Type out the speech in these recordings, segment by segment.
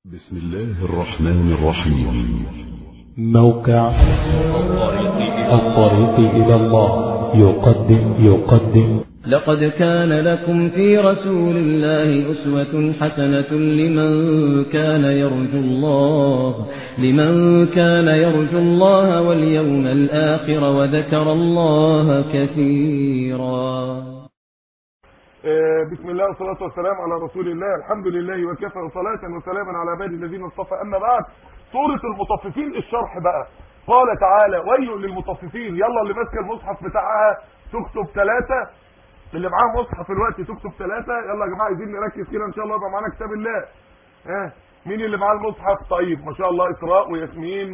بسم الله الرحمن الرحيم موقع الطريق إلى الله يقدم يقدم لقد كان لكم في رسول الله أسوة حسنة لمن كان يرجو الله لمن كان يرجو الله واليوم الآخر وذكر الله كثيرا آه، بسم الله والصلاة والسلام على رسول الله الحمد لله وكفى وصلاة وسلاما على عباد الذين اصطفى أما بعد سورة المطففين الشرح بقى قال تعالى ويل للمطففين يلا اللي ماسكه المصحف بتاعها تكتب ثلاثة اللي معاه مصحف الوقت تكتب ثلاثة يلا يا جماعة عايزين نركز كده ان شاء الله يبقى معانا كتاب الله ها مين اللي معاه المصحف طيب ما شاء الله إسراء وياسمين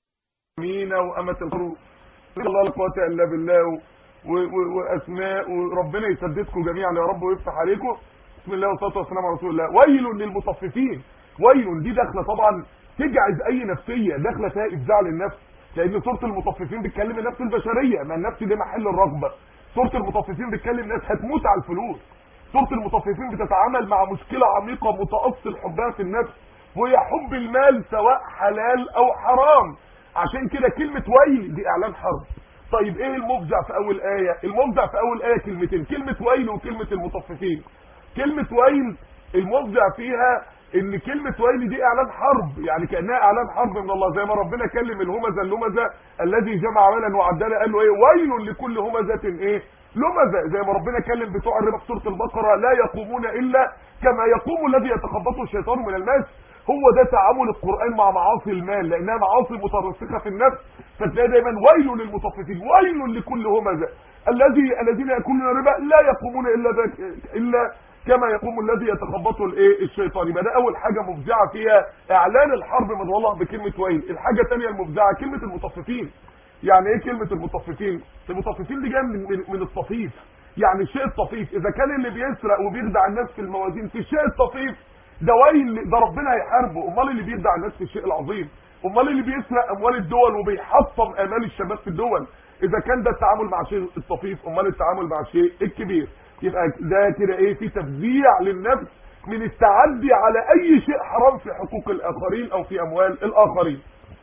وأمينة وأمة القرو الله لا قوة إلا بالله و... و... و... واسماء وربنا يسددكم جميعا يا رب ويفتح عليكم بسم الله والصلاه والسلام على رسول الله ويل للمطففين ويل دي داخله طبعا تجعز اي نفسيه داخله فيها افزاع للنفس لان سوره المطففين بتكلم النفس البشريه ما النفس دي محل الرغبه سوره المطففين بتكلم ناس هتموت على الفلوس سوره المطففين بتتعامل مع مشكله عميقه متاصل حبها في النفس وهي حب المال سواء حلال او حرام عشان كده كلمه ويل دي اعلان حرب طيب ايه المفزع في اول ايه المفزع في اول ايه كلمتين كلمه ويل وكلمه المطففين كلمه ويل المفزع فيها ان كلمه ويل دي اعلان حرب يعني كانها اعلان حرب من الله زي ما ربنا كلم الهمزه اللمزه الذي جمع مالا وعدنا قال له ايه ويل لكل همزه ايه لمزه زي ما ربنا كلم بتوع الربا في سوره البقره لا يقومون الا كما يقوم الذي يتخبطه الشيطان من المس هو ده تعامل القرآن مع معاصي المال لأنها معاصي مترسخة في النفس فتلاقي دايما ويل للمطففين ويل لكل همزة الذي الذين يأكلون الربا لا يقومون إلا ذاك إلا كما يقوم الذي يتخبطه الايه الشيطان يبقى ده اول حاجه مفزعه فيها اعلان الحرب من الله بكلمه ويل الحاجه الثانيه المفزعه كلمه المطففين يعني ايه كلمه المطففين المطففين دي جايه من, من, من الطفيف يعني الشيء الطفيف اذا كان اللي بيسرق وبيخدع الناس في الموازين في الشيء الطفيف ده ويل ده ربنا هيحاربه امال اللي بيخدع الناس في الشيء العظيم امال اللي بيسرق اموال الدول وبيحطم امال الشباب في الدول اذا كان ده التعامل مع شيء الطفيف امال التعامل مع الشيء الكبير يبقى ده كده ايه في تفزيع للنفس من التعدي على اي شيء حرام في حقوق الاخرين او في اموال الاخرين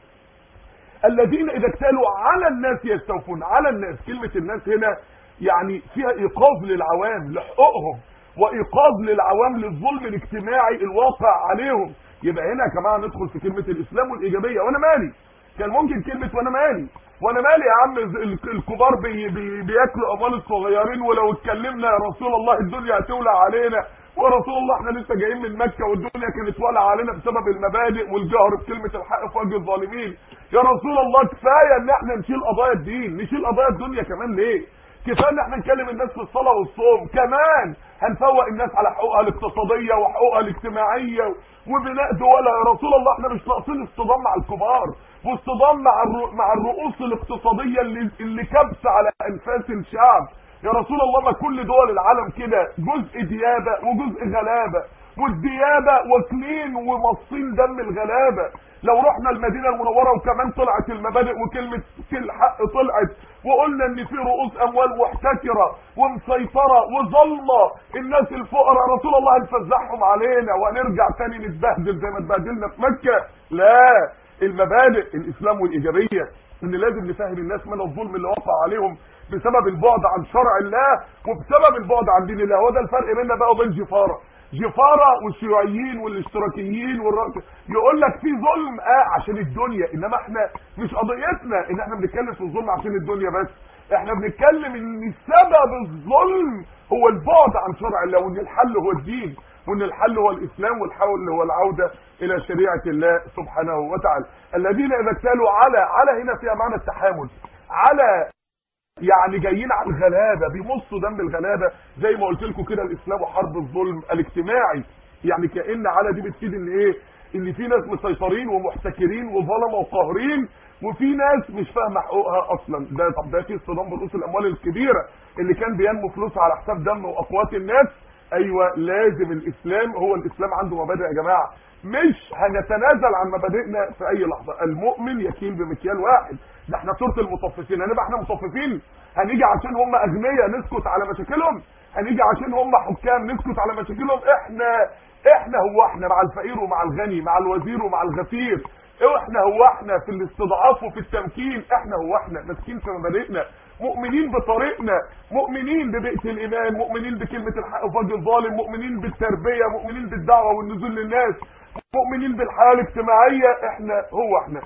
الذين اذا اكتالوا على الناس يستوفون على الناس كلمه الناس هنا يعني فيها ايقاظ للعوام لحقوقهم وايقاظ للعوام للظلم الاجتماعي الواقع عليهم يبقى هنا يا جماعه ندخل في كلمه الاسلام والايجابيه وانا مالي كان ممكن كلمه وانا مالي وانا مالي يا عم الكبار بي بي بياكلوا اموال الصغيرين ولو اتكلمنا يا رسول الله الدنيا هتولع علينا ورسول الله احنا لسه جايين من مكه والدنيا كانت والعه علينا بسبب المبادئ والجهر بكلمه الحق في وجه الظالمين يا رسول الله كفايه ان احنا نشيل قضايا الدين نشيل قضايا الدنيا كمان ليه كفايه ان احنا نكلم الناس في الصلاه والصوم كمان هنفوق الناس على حقوقها الاقتصاديه وحقوقها الاجتماعيه وبناء دولها يا رسول الله احنا مش ناقصين اصطدام مع الكبار واصطدام مع الرو... مع الرؤوس الاقتصاديه اللي اللي كبسه على انفاس الشعب يا رسول الله ما كل دول العالم كده جزء ديابه وجزء غلابه والديابه واكلين ومصين دم الغلابه لو رحنا المدينه المنوره وكمان طلعت المبادئ وكلمه الحق طلعت وقلنا ان في رؤوس اموال محتكره ومسيطره وظلمه الناس الفقراء رسول الله هنفزعهم علينا وهنرجع تاني نتبهدل زي ما اتبهدلنا في مكه لا المبادئ الاسلام والايجابيه ان لازم نفهم الناس من الظلم اللي وقع عليهم بسبب البعد عن شرع الله وبسبب البعد عن دين الله هو ده الفرق بيننا بقى وبين جفاره جفاره والشيوعيين والاشتراكيين والرأس يقول لك في ظلم اه عشان الدنيا انما احنا مش قضيتنا ان احنا بنتكلم في الظلم عشان الدنيا بس احنا بنتكلم ان سبب الظلم هو البعد عن شرع الله وان الحل هو الدين وان الحل هو الاسلام والحل هو العوده الى شريعه الله سبحانه وتعالى الذين اذا اكتالوا على على هنا فيها معنى التحامل على يعني جايين على الغلابه بيمصوا دم الغلابه زي ما قلت لكم كده الاسلام وحرب الظلم الاجتماعي يعني كان على دي بتفيد ان ايه ان في ناس مسيطرين ومحتكرين وظلمه وقاهرين وفي ناس مش فاهمه حقوقها اصلا ده طب ده في اصطدام برؤوس الاموال الكبيره اللي كان بينمو فلوسها على حساب دم واقوات الناس ايوه لازم الاسلام هو الاسلام عنده مبادئ يا جماعه مش هنتنازل عن مبادئنا في اي لحظه المؤمن يكيل بمكيال واحد ده احنا سوره المطففين هنبقى احنا مطففين هنيجي عشان هم اغنياء نسكت على مشاكلهم هنيجي عشان هم حكام نسكت على مشاكلهم احنا احنا هو احنا مع الفقير ومع الغني مع الوزير ومع الغفير احنا هو احنا في الاستضعاف وفي التمكين احنا هو احنا ماسكين في مبادئنا مؤمنين بطريقنا مؤمنين ببيئة الإيمان مؤمنين بكلمة الحق في وجه الظالم مؤمنين بالتربية مؤمنين بالدعوة والنزول للناس مؤمنين بالحياة الاجتماعية احنا هو احنا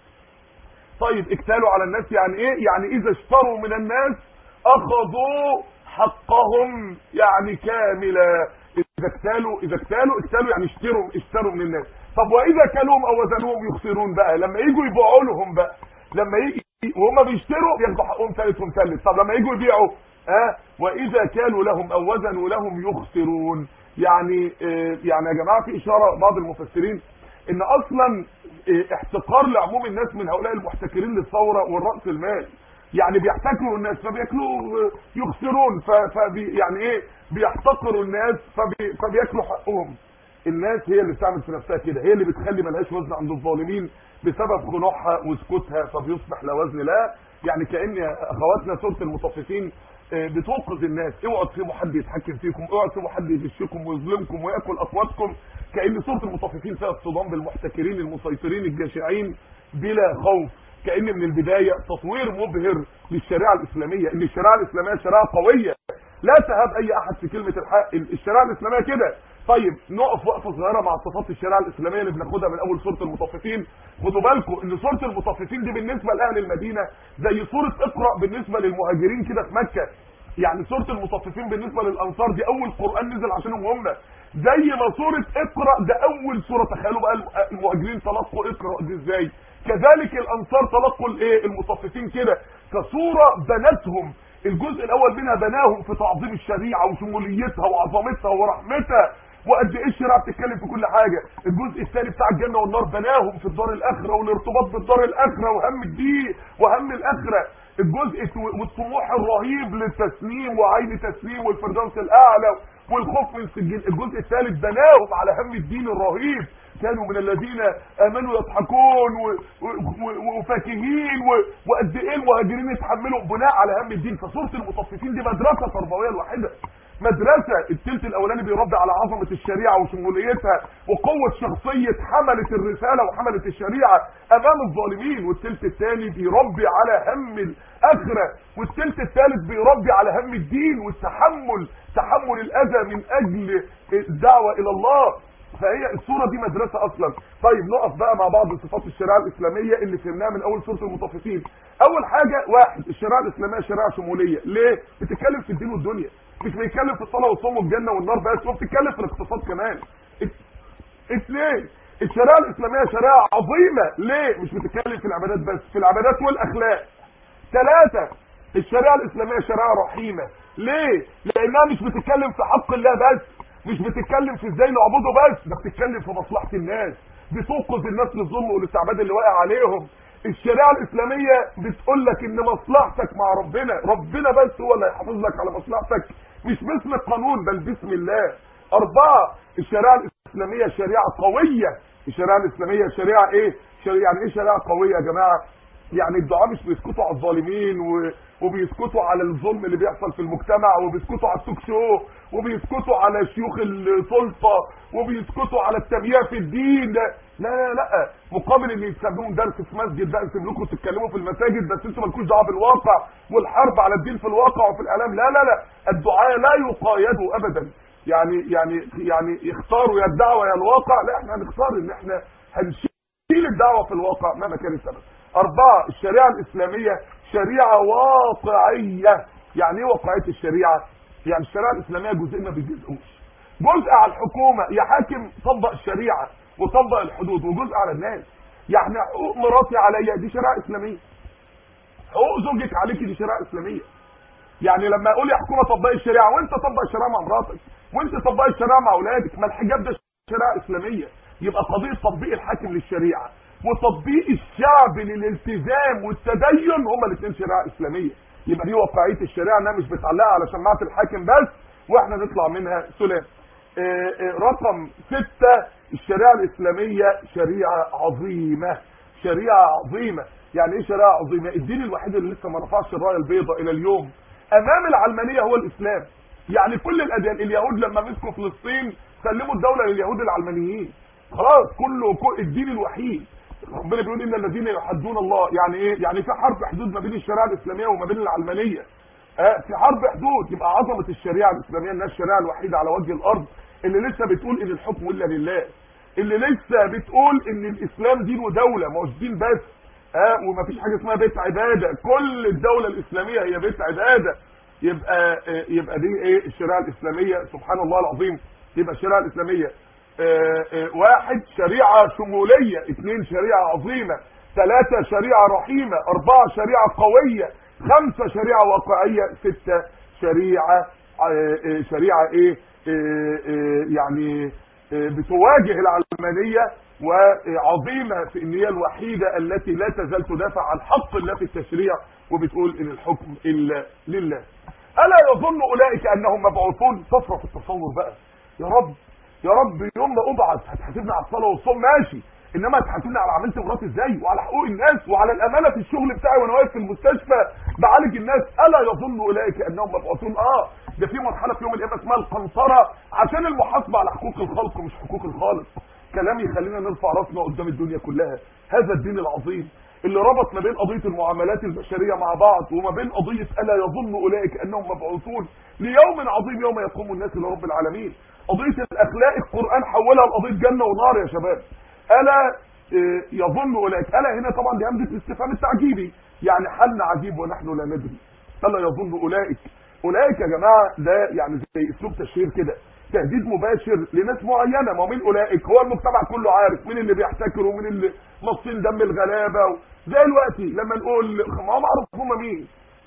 طيب اكتالوا على الناس يعني ايه يعني اذا اشتروا من الناس اخذوا حقهم يعني كاملا اذا اكتالوا اذا اكتالوا اكتالوا يعني اشتروا اشتروا من الناس طب واذا كلوهم او وزنوهم يخسرون بقى لما يجوا يبيعوا لهم بقى لما يجي وهم بيشتروا بياخدوا حقهم ثالث ومثلث طب لما يجوا يبيعوا ها أه؟ واذا كالوا لهم او وزنوا لهم يخسرون يعني اه يعني يا جماعه في اشاره بعض المفسرين ان اصلا اه احتقار لعموم الناس من هؤلاء المحتكرين للثوره والراس المال يعني بيحتكروا الناس فبياكلوا يخسرون فبي يعني ايه بيحتقروا الناس فبي فبياكلوا حقهم الناس هي اللي بتعمل في نفسها كده هي اللي بتخلي ملهاش وزن عند الظالمين بسبب خنوعها وسكوتها فبيصبح لا وزن لها يعني كان اخواتنا سوره المطففين بتوقظ الناس اوعوا تسيبوا حد يتحكم فيكم اوعوا تسيبوا حد يغشكم ويظلمكم وياكل اقواتكم كان سوره المطففين فيها اصطدام بالمحتكرين المسيطرين الجشعين بلا خوف كان من البدايه تطوير مبهر للشريعه الاسلاميه ان الشريعه الاسلاميه شريعه قويه لا تهاب اي احد في كلمه الحق الشريعه الاسلاميه كده طيب نقف وقفه صغيره مع صفات الشريعه الاسلاميه اللي بناخدها من اول سوره المطففين خدوا بالكم ان سوره المطففين دي بالنسبه لاهل المدينه زي سوره اقرا بالنسبه للمهاجرين كده في مكه يعني سوره المطففين بالنسبه للانصار دي اول قران نزل عشانهم هم زي ما سوره اقرا ده اول سوره تخيلوا بقى المهاجرين تلقوا اقرا دي ازاي كذلك الانصار تلقوا الايه المطففين كده كصوره بنتهم الجزء الاول منها بناهم في تعظيم الشريعه وشموليتها وعظمتها ورحمتها وقد ايه الشريعه بتتكلم في كل حاجه الجزء الثاني بتاع الجنه والنار بناهم في الدار الاخره والارتباط بالدار الاخره وهم الدين وهم الاخره الجزء والطموح الرهيب للتسليم وعين تسليم والفردوس الاعلى والخوف من السجين الجزء الثالث بناهم على هم الدين الرهيب كانوا من الذين امنوا يضحكون وفاكهين وقد ايه المهاجرين يتحملوا بناء على هم الدين فسوره المطففين دي مدرسه تربويه لوحدها مدرسة التلت الاولاني بيربي على عظمة الشريعة وشموليتها وقوة شخصية حملة الرسالة وحملة الشريعة امام الظالمين والتلت الثاني بيربي على هم الاخرة والتلت الثالث بيربي على هم الدين والتحمل تحمل الاذى من اجل الدعوة الى الله فهي الصورة دي مدرسة اصلا طيب نقف بقى مع بعض صفات الشريعة الاسلامية اللي فهمناها من اول سورة المطففين اول حاجة واحد الشريعة الاسلامية شريعة شمولية ليه بتتكلم في الدين والدنيا مش بيتكلم في الصلاه والصوم والجنه والنار بس هو بتتكلم في الاقتصاد كمان اثنين الشريعه الاسلاميه شريعه عظيمه ليه مش بتتكلم في العبادات بس في العبادات والاخلاق ثلاثه الشريعه الاسلاميه شريعه رحيمه ليه لانها مش بتتكلم في حق الله بس مش بتتكلم في ازاي نعبده بس ده بتتكلم في مصلحه الناس بتوقظ الناس للظلم والاستعباد اللي واقع عليهم الشريعه الاسلاميه بتقول لك ان مصلحتك مع ربنا ربنا بس هو اللي هيحافظ لك على مصلحتك مش باسم القانون بل باسم الله اربعه الشريعه الاسلاميه شريعه قويه الشريعه الاسلاميه شريعه ايه شريعة يعني ايه شريعه قويه يا جماعه يعني الدعاء مش بيسكتوا على الظالمين و... وبيسكتوا على الظلم اللي بيحصل في المجتمع وبيسكتوا على التوك شو وبيسكتوا على شيوخ السلطه وبيسكتوا على التبييع في الدين لا لا لا مقابل ان يسموهم درس في مسجد بقى انتوا لكم تتكلموا في المساجد بس انتوا مالكوش دعوه بالواقع والحرب على الدين في الواقع وفي الاعلام لا لا لا الدعاء لا يقايدوا ابدا يعني يعني يعني يختاروا يا الدعوه يا الواقع لا احنا هنختار ان احنا هنشيل الدعوه في الواقع مهما كان السبب اربعه الشريعه الاسلاميه شريعه واقعيه يعني ايه واقعيه الشريعه يعني الشريعه الاسلاميه جزء ما بيجزئوش جزء على الحكومه يا حاكم طبق الشريعه وطبق الحدود وجزء على الناس يعني حقوق مراتي عليا دي شريعه اسلاميه حقوق زوجك عليكي دي شريعه اسلاميه يعني لما اقول يا حكومه طبقي الشريعه وانت طبق الشريعه مع مراتك وانت طبقي الشريعه مع اولادك ما الحجاب ده شريعه اسلاميه يبقى قضيه تطبيق الحاكم للشريعه وتطبيق الشعب للالتزام والتدين هما الاثنين شريعه اسلاميه يبقى دي واقعيه الشريعه انها مش بتعلقها على شماعه الحاكم بس واحنا نطلع منها سلام رقم ستة الشريعة الإسلامية شريعة عظيمة شريعة عظيمة يعني إيه شريعة عظيمة الدين الوحيد اللي لسه ما رفعش الراية البيضاء إلى اليوم أمام العلمانية هو الإسلام يعني كل الأديان اليهود لما مسكوا فلسطين سلموا الدوله لليهود العلمانيين خلاص كله كل الدين الوحيد ربنا بيقول ان الذين يحدون الله يعني ايه يعني في حرب حدود ما بين الشريعه الاسلاميه وما بين العلمانيه آه في حرب حدود يبقى عظمه الشريعه الاسلاميه انها الشريعه الوحيده على وجه الارض اللي لسه بتقول ان الحكم الا لله اللي لسه بتقول ان الاسلام دين ودوله ما هوش دين بس اه ومفيش حاجه اسمها بيت عباده كل الدوله الاسلاميه هي بيت عباده يبقى آه يبقى دي ايه الشريعه الاسلاميه سبحان الله العظيم يبقى الشريعه الاسلاميه آه آه واحد شريعه شموليه اثنين شريعه عظيمه ثلاثه شريعه رحيمه اربعه شريعه قويه خمسه شريعه واقعيه سته شريعه شريعه ايه يعني بتواجه العلمانيه وعظيمه في ان هي الوحيده التي لا تزال تدافع عن حق الله في التشريع وبتقول ان الحكم الا لله الا يظن اولئك انهم مبعوثون صفرة في التصور بقى يا رب يا رب يوم ما ابعث هتحاسبنا على الصلاه والصوم ماشي انما هتحاسبنا على عملت مراتي ازاي وعلى حقوق الناس وعلى الامانه في الشغل بتاعي وانا واقف في المستشفى بعالج الناس الا يظن اولئك انهم مبعوثون اه ده في مرحله في يوم القيامه اسمها القنطره عشان المحاسبه على حقوق الخلق مش حقوق الخالق كلام يخلينا نرفع راسنا قدام الدنيا كلها هذا الدين العظيم اللي ربط ما بين قضيه المعاملات البشريه مع بعض وما بين قضيه الا يظن اولئك انهم مبعوثون ليوم عظيم يوم يقوم الناس لرب العالمين قضيه الاخلاق القران حولها لقضيه جنه ونار يا شباب الا يظن اولئك الا هنا طبعا دي همزه الاستفهام التعجيبي يعني حل عجيب ونحن لا ندري الا يظن اولئك اولئك يا جماعه ده يعني زي اسلوب تشهير كده تهديد مباشر لناس معينه ما مين اولئك هو المجتمع كله عارف مين اللي بيحتكر ومين اللي مصين دم الغلابه زي دلوقتي لما نقول ما هم معروف هم مين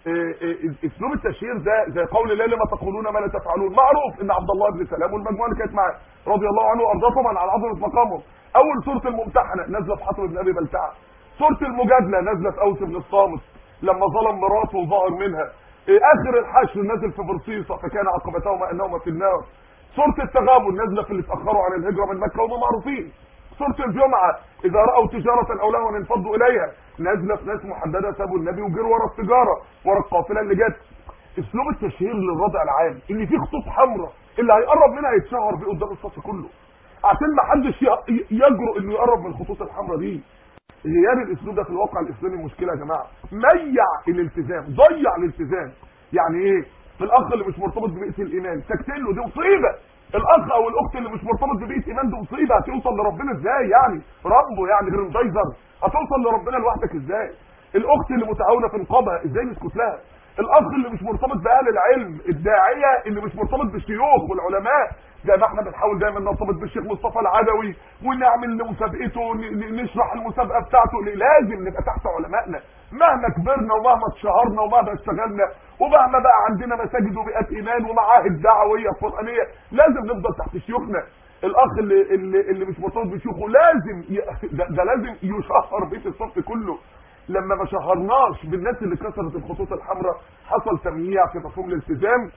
اسلوب التشهير ده زي قول الله لما تقولون ما لا تفعلون معروف ان عبد الله بن سلام والمجموعه اللي كانت معاه رضي الله عنه وارضاه طبعا على عظمه مقامهم اول سوره الممتحنه نازله في حطب بن ابي بلتعه سوره المجادله نازله في اوس بن الصامت لما ظلم مراته وظهر منها اخر الحشر نازل في برصيصه فكان عاقبتهما انهما في النار سوره التغابن نازله في اللي اتاخروا عن الهجره من مكه وهم معروفين سوره الجمعه اذا راوا تجاره او لهوا انفضوا اليها نازله في ناس محدده سابوا النبي وجروا ورا التجاره ورا القافله اللي جت اسلوب التشهير للردع العام ان في خطوط حمراء اللي هيقرب منها يتشهر بيه قدام الصف كله عشان ما حدش يجرؤ انه يقرب من الخطوط الحمراء دي غياب الاسلوب ده في الواقع الاسلامي مشكله يا جماعه ميع الالتزام ضيع الالتزام يعني ايه الاخ اللي مش مرتبط ببيئه الايمان تكتل له دي مصيبه الاخ او الاخت اللي مش مرتبط ببيئه ايمان دي مصيبه هتوصل لربنا ازاي يعني ربه يعني غير مديزر هتوصل لربنا لوحدك ازاي الاخت اللي متعاونه في نقابها ازاي نسكت لها الاخ اللي مش مرتبط باهل العلم الداعيه اللي مش مرتبط بالشيوخ والعلماء زي ما احنا بنحاول دايما نرتبط بالشيخ مصطفى العدوي ونعمل مسابقته نشرح المسابقه بتاعته لازم نبقى تحت علمائنا مهما كبرنا ومهما اتشهرنا ومهما اشتغلنا ومهما بقى عندنا مساجد وبيئات ايمان ومعاهد دعويه قرانيه لازم نفضل تحت شيوخنا الاخ اللي اللي, اللي مش مرتبط بشيوخه لازم ي... ده, ده لازم يشهر بيت الصف كله لما ما شهرناش بالناس اللي كسرت الخطوط الحمراء حصل تمييع في مفهوم الالتزام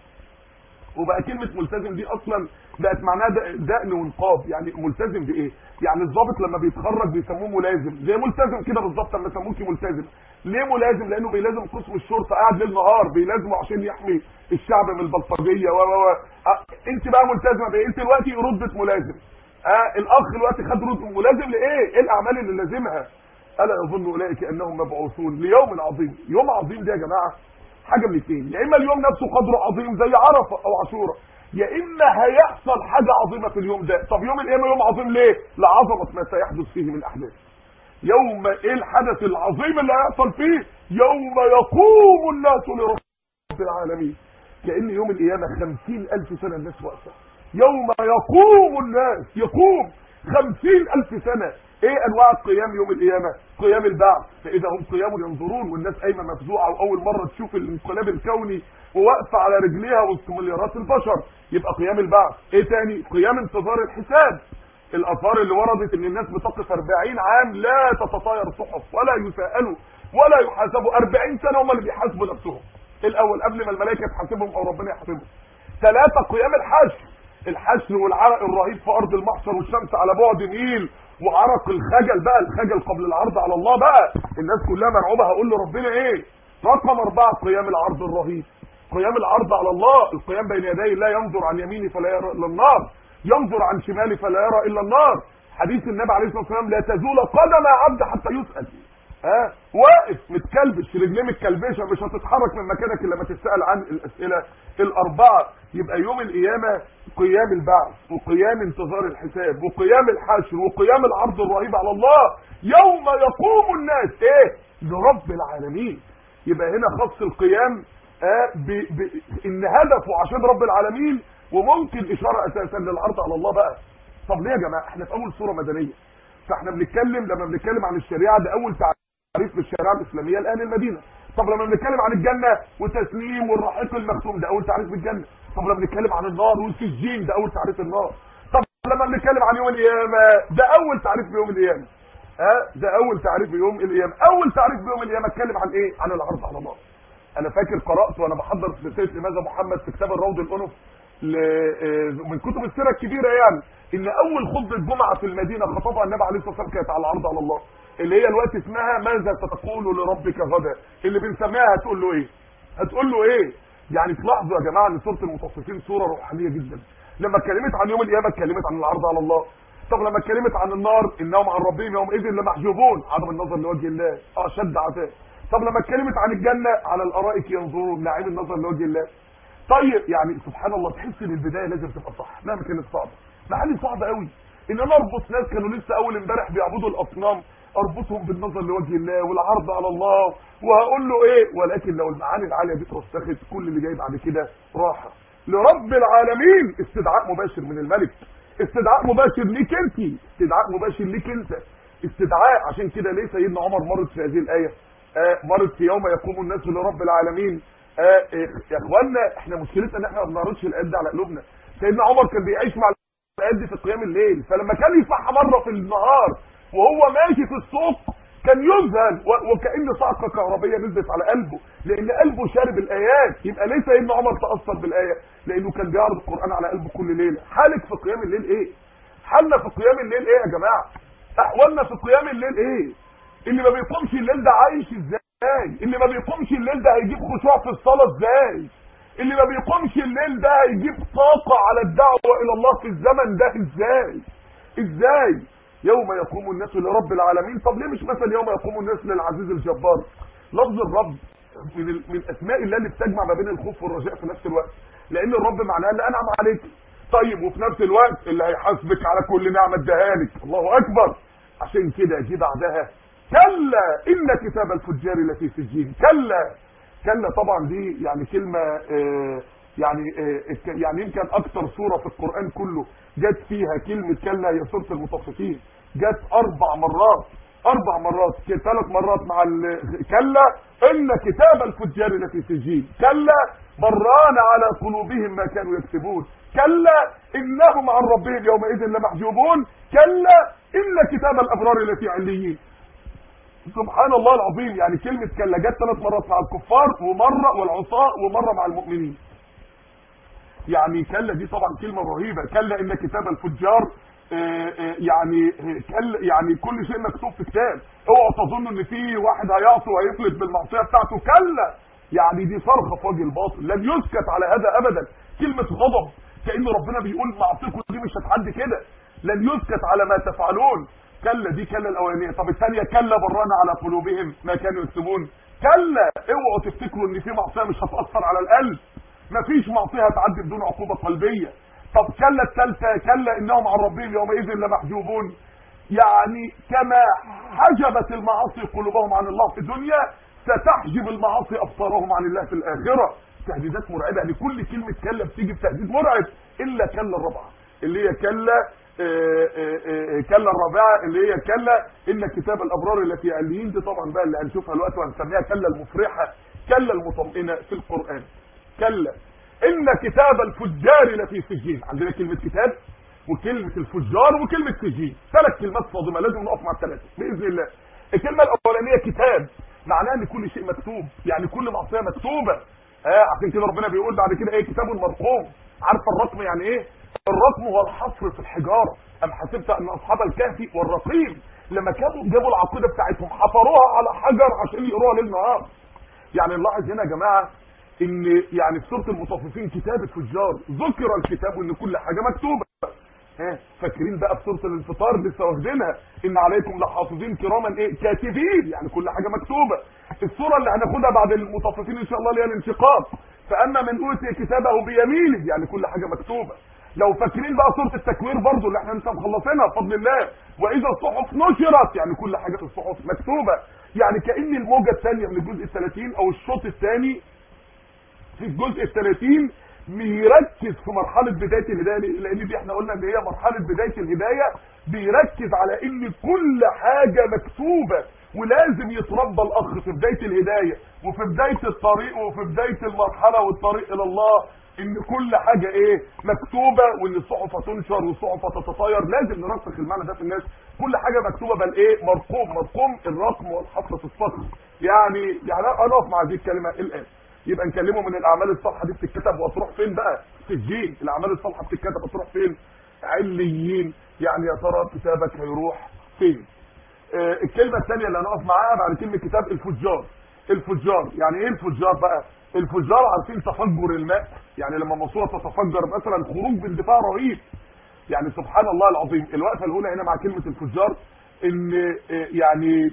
وبقى كلمه ملتزم دي اصلا بقت معناها دقن ونقاب يعني ملتزم بايه يعني الضابط لما بيتخرج بيسموه ملازم زي ملتزم كده بالظبط لما سموكي ملتزم ليه ملازم لانه بيلازم قسم الشرطه قاعد ليل نهار بيلازمه عشان يحمي الشعب من البلطجيه و و انت بقى ملتزمه بايه انت دلوقتي رتبه ملازم اه الاخ دلوقتي خد رتبه ملازم لايه ايه الاعمال اللي لازمها الا يظن اولئك انهم مبعوثون ليوم عظيم يوم عظيم ده يا جماعه حاجه من الاثنين يا اما اليوم نفسه قدره عظيم زي عرفه او عاشوراء يا اما هيحصل حاجه عظيمه في اليوم ده طب يوم القيامه يوم عظيم ليه لعظمه ما سيحدث فيه من احداث يوم ايه الحدث العظيم اللي هيحصل فيه يوم يقوم الناس لرب العالمين كان يوم القيامه خمسين الف سنه الناس واقفه يوم يقوم الناس يقوم خمسين الف سنه ايه انواع القيام يوم القيامه قيام البعث فاذا هم قيام ينظرون والناس قايمه مفزوعه واول مره تشوف الانقلاب الكوني وواقفه على رجليها وسط مليارات البشر يبقى قيام البعث ايه تاني قيام انتظار الحساب الاثار اللي وردت ان الناس بتقف 40 عام لا تتطاير صحف ولا يسالوا ولا يحاسبوا 40 سنه هم اللي بيحاسبوا نفسهم الاول قبل ما الملائكه تحاسبهم او ربنا يحاسبهم ثلاثه قيام الحشر الحشر والعرق الرهيب في ارض المحشر والشمس على بعد ميل وعرق الخجل بقى الخجل قبل العرض على الله بقى الناس كلها مرعوبه هقول لربنا ايه رقم أربعة قيام العرض الرهيب قيام العرض على الله القيام بين يدي الله ينظر عن يمينه فلا يرى الا النار ينظر عن شماله فلا يرى الا النار حديث النبي عليه الصلاه والسلام لا تزول قدم عبد حتى يسال ها واقف متكلبش رجليه متكلبشه مش هتتحرك من مكانك الا لما تتسال عن الاسئله الاربعه يبقى يوم القيامه قيام البعث وقيام انتظار الحساب وقيام الحشر وقيام العرض الرهيب على الله يوم يقوم الناس ايه لرب العالمين يبقى هنا خص القيام آه ب... ب... ان هدفه عشان رب العالمين وممكن اشاره اساسا للعرض على الله بقى طب ليه يا جماعه احنا في اول سوره مدنيه فاحنا بنتكلم لما بنتكلم عن الشريعه ده اول تعريف للشريعه الاسلاميه لاهل المدينه طب لما بنتكلم عن الجنه والتسليم والرحيق المختوم ده اول تعريف بالجنه طب لما بنتكلم عن النار والسجين ده اول تعريف النار طب لما بنتكلم عن يوم القيامه ده اول تعريف بيوم القيامه ها ده اول تعريف بيوم القيامه اول تعريف بيوم القيامه اتكلم عن ايه عن العرض على الله انا فاكر قرات وانا بحضر في سلسله لماذا محمد في كتاب الروض الانف من كتب السيره الكبيره يعني ان اول خطبه جمعه في المدينه خطبها النبي عليه الصلاه والسلام كانت على العرض على الله اللي هي الوقت اسمها ماذا ستقول لربك غدا اللي بنسميها هتقول له ايه هتقول له ايه يعني تلاحظوا يا جماعه ان سوره المطففين سوره روحانيه جدا لما اتكلمت عن يوم القيامه اتكلمت عن العرض على الله طب لما اتكلمت عن النار انهم عن ربهم يومئذ لمحجوبون عدم النظر لوجه الله اشد عذاب طب لما اتكلمت عن الجنه على الارائك ينظرون نعيم النظر لوجه الله طيب يعني سبحان الله تحس ان البدايه لازم تبقى صح مهما كانت صعبه معاني صعبه قوي ان انا اربط ناس كانوا لسه اول امبارح بيعبدوا الاصنام اربطهم بالنظر لوجه الله والعرض على الله وهقول له ايه ولكن لو المعاني العاليه دي اترسخت كل اللي جاي بعد كده راحه لرب العالمين استدعاء مباشر من الملك استدعاء مباشر ليك انت استدعاء مباشر ليك انت استدعاء عشان كده ليه سيدنا عمر مرت في هذه الايه آه مرت في يوم يقوم الناس لرب العالمين آه يا اخوانا احنا مشكلتنا ان احنا ما بنعرضش الايات دي على قلوبنا سيدنا عمر كان بيعيش مع الايات دي في قيام الليل فلما كان يسمعها مره في النهار وهو ماشي في السوق كان يذهل وكأن صعقه كهربيه نزلت على قلبه لان قلبه شارب الايات يبقى ليه سيدنا عمر تاثر بالايه لانه كان بيعرض القران على قلبه كل ليله حالك في قيام الليل ايه حالنا في قيام الليل ايه يا جماعه احوالنا في قيام الليل ايه اللي ما بيقومش الليل ده عايش ازاي اللي ما بيقومش الليل ده هيجيب خشوع في الصلاه ازاي اللي ما بيقومش الليل ده هيجيب طاقه على الدعوه الى الله في الزمن ده ازاي ازاي يوم يقوم الناس لرب العالمين طب ليه مش مثلا يوم يقوم الناس للعزيز الجبار لفظ الرب من, من اسماء الله اللي بتجمع ما بين الخوف والرجاء في نفس الوقت لان الرب معناه اللي انعم عليك طيب وفي نفس الوقت اللي هيحاسبك على كل نعمه اداها لك الله اكبر عشان كده جه بعدها كلا ان كتاب الفجار لفي سجين كلا كلا طبعا دي يعني كلمه آه يعني آه يعني يمكن اكتر سوره في القران كله جت فيها كلمه كلا هي سوره المطففين جت اربع مرات اربع مرات ثلاث مرات مع كلا ان كتاب الفجار لفي سجين كلا بران على قلوبهم ما كانوا يكسبون كلا انهم عن ربهم يومئذ لمحجوبون كلا ان كتاب الابرار لفي عليين سبحان الله العظيم يعني كلمة كلا جت ثلاث مرات مع الكفار ومرة والعصاة ومرة مع المؤمنين يعني كلا دي طبعا كلمة رهيبة كلا ان كتاب الفجار آآ آآ يعني كلا يعني كل شيء مكتوب في كتاب اوعوا تظنوا ان في واحد هيعصي وهيفلت بالمعصية بتاعته كلا يعني دي صرخة في وجه الباطل لن يسكت على هذا ابدا كلمة غضب كأن ربنا بيقول معصيكم دي مش هتعدي كده لن يسكت على ما تفعلون كلا دي كلا الاولانيه طب الثانيه كلا برانا على قلوبهم ما كانوا يكسبون كلا اوعوا تفتكروا ان في معصيه مش هتاثر على القلب مفيش معصيه هتعدي بدون عقوبه قلبيه طب كلا الثالثه كلا انهم عن ربهم يومئذ لمحجوبون يعني كما حجبت المعاصي قلوبهم عن الله في الدنيا ستحجب المعاصي ابصارهم عن الله في الاخره تهديدات مرعبه يعني كل كلمه كلا بتيجي بتهديد مرعب الا كلا الرابعه اللي هي كلا كلا الرابعه اللي هي كلا ان كتاب الابرار التي عليين دي طبعا بقى اللي هنشوفها دلوقتي وهنسميها كلا المفرحه كلا المطمئنه في القران كلا ان كتاب الفجار لفي سجين عندنا كلمه كتاب وكلمه الفجار وكلمه سجين ثلاث كلمات صادمه لازم نقف مع الثلاثه باذن الله الكلمه الاولانيه كتاب معناها ان كل شيء مكتوب يعني كل معصيه مكتوبه اه عشان كده ربنا بيقول بعد كده ايه كتاب مرقوم عارفه الرقم يعني ايه الرقم هو الحصر في الحجاره ام حسبت ان اصحاب الكهف والرقيم لما كانوا جابوا العقيده بتاعتهم حفروها على حجر عشان يقروها ليل نهار يعني نلاحظ هنا يا جماعه ان يعني في سوره المطففين كتاب الفجار ذكر الكتاب ان كل حاجه مكتوبه ها فاكرين بقى بسوره الانفطار لسه واخدينها ان عليكم لحافظين كراما ايه كاتبين يعني كل حاجه مكتوبه السوره اللي هناخدها بعد المطففين ان شاء الله اللي هي الانشقاق فاما من اوتي كتابه بيمينه يعني كل حاجه مكتوبه لو فاكرين بقى سوره التكوير برضو اللي احنا لسه مخلصينها بفضل الله واذا الصحف نشرت يعني كل حاجه في الصحف مكتوبه يعني كان الموجه الثانيه من الجزء ال 30 او الشوط الثاني في الجزء ال 30 بيركز في مرحله بدايه الهدايه لان دي احنا قلنا ان هي مرحله بدايه الهدايه بيركز على ان كل حاجه مكتوبه ولازم يتربى الاخ في بدايه الهدايه وفي بدايه الطريق وفي بدايه المرحله والطريق الى الله ان كل حاجه ايه مكتوبه وان الصحف هتنشر والصحف هتتطاير لازم نرسخ المعنى ده في الناس كل حاجه مكتوبه بل ايه مرقوم مرقوم الرقم والحفظ في الصخر يعني يعني اقف مع هذه الكلمه الان يبقى نكلمه من الاعمال الصالحه دي بتتكتب وتروح فين بقى في الجيل الاعمال الصالحه بتتكتب وتروح فين عليين يعني يا ترى كتابك هيروح فين آه الكلمه الثانيه اللي هنقف معاها بعد كلمه كتاب الفجار الفجار يعني ايه الفجار بقى الفجار عارفين تفجر الماء يعني لما ماسوره تتفجر مثلا خروج باندفاع رهيب يعني سبحان الله العظيم الوقفه الاولى هنا مع كلمه الفجار ان آه يعني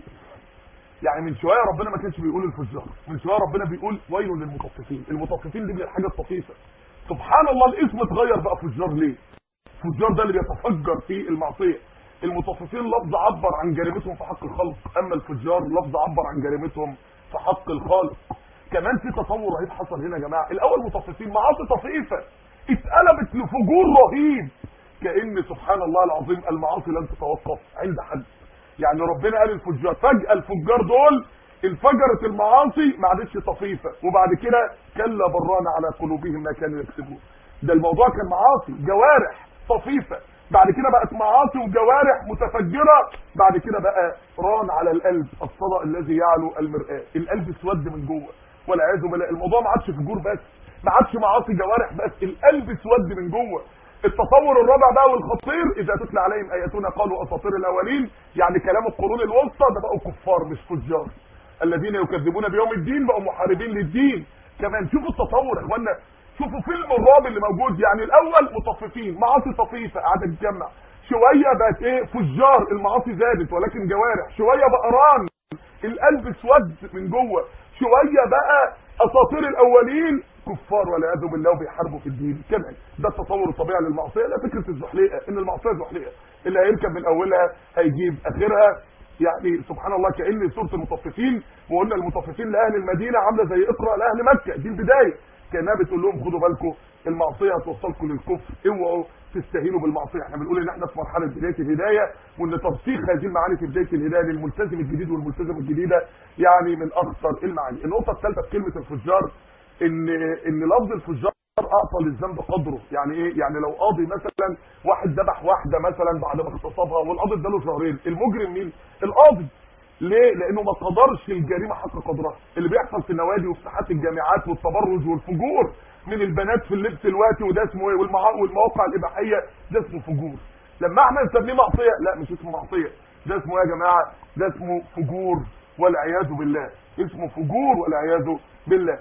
يعني من شويه ربنا ما كانش بيقول الفجار من شويه ربنا بيقول ويل للمطففين المطففين دي من الحاجه الطفيفه سبحان الله الاسم اتغير بقى فجار ليه الفجار ده اللي بيتفجر في المعصيه المطففين لفظ عبر عن جريمتهم في حق الخلق اما الفجار لفظ عبر عن جريمتهم في حق الخالق كمان في تطور رهيب حصل هنا يا جماعه الاول مطففين معاصي طفيفه اتقلبت لفجور رهيب كان سبحان الله العظيم المعاصي لن تتوقف عند حد يعني ربنا قال الفجار فجأة الفجار دول انفجرت المعاصي ما عادتش طفيفة وبعد كده كلا بران على قلوبهم ما كانوا يكسبون ده الموضوع كان معاصي جوارح طفيفة بعد كده بقت معاصي وجوارح متفجرة بعد كده بقى ران على القلب الصدى الذي يعلو المرآة القلب اسود من جوه والعياذ بالله الموضوع ما عادش فجور بس ما عادش معاصي جوارح بس القلب اسود من جوه التطور الرابع بقى والخطير اذا تتلى عليهم اياتنا قالوا اساطير الاولين يعني كلام القرون الوسطى ده بقوا كفار مش فجار الذين يكذبون بيوم الدين بقوا محاربين للدين كمان شوفوا التطور يا اخوانا شوفوا فيلم الرعب اللي موجود يعني الاول مطففين معاصي طفيفه قاعده تتجمع شويه بقت ايه فجار المعاصي زادت ولكن جوارح شويه بقى ران القلب اسود من جوه شويه بقى اساطير الاولين كفار والعياذ بالله وبيحاربوا في الدين كمان ده التطور الطبيعي للمعصيه لا فكره الزحليقه ان المعصيه زحليقه اللي هيركب من اولها هيجيب اخرها يعني سبحان الله كان سوره المطففين وقلنا المطففين لاهل المدينه عامله زي اقرا لاهل مكه دي البدايه كانها بتقول لهم خدوا بالكم المعصيه هتوصلكم للكفر اوعوا تستهينوا بالمعصيه احنا بنقول ان احنا في مرحله بدايه الهدايه وان ترسيخ هذه المعاني في بدايه الهدايه للملتزم الجديد والملتزمه الجديده يعني من اخطر المعاني النقطه الثالثه في كلمه الفجار ان ان لفظ الفجار اعطى للذنب قدره يعني ايه يعني لو قاضي مثلا واحد ذبح واحده مثلا بعد ما اغتصبها والقاضي اداله شهرين المجرم مين القاضي ليه لانه ما قدرش الجريمه حق قدرها اللي بيحصل في النوادي وفي ساحات الجامعات والتبرج والفجور من البنات في اللبس الواتي وده اسمه ايه والمواقع الاباحيه ده اسمه فجور لما احنا نسميه معصيه لا مش اسمه معصيه ده اسمه يا جماعه ده اسمه فجور والعياذ بالله اسمه فجور والعياذ بالله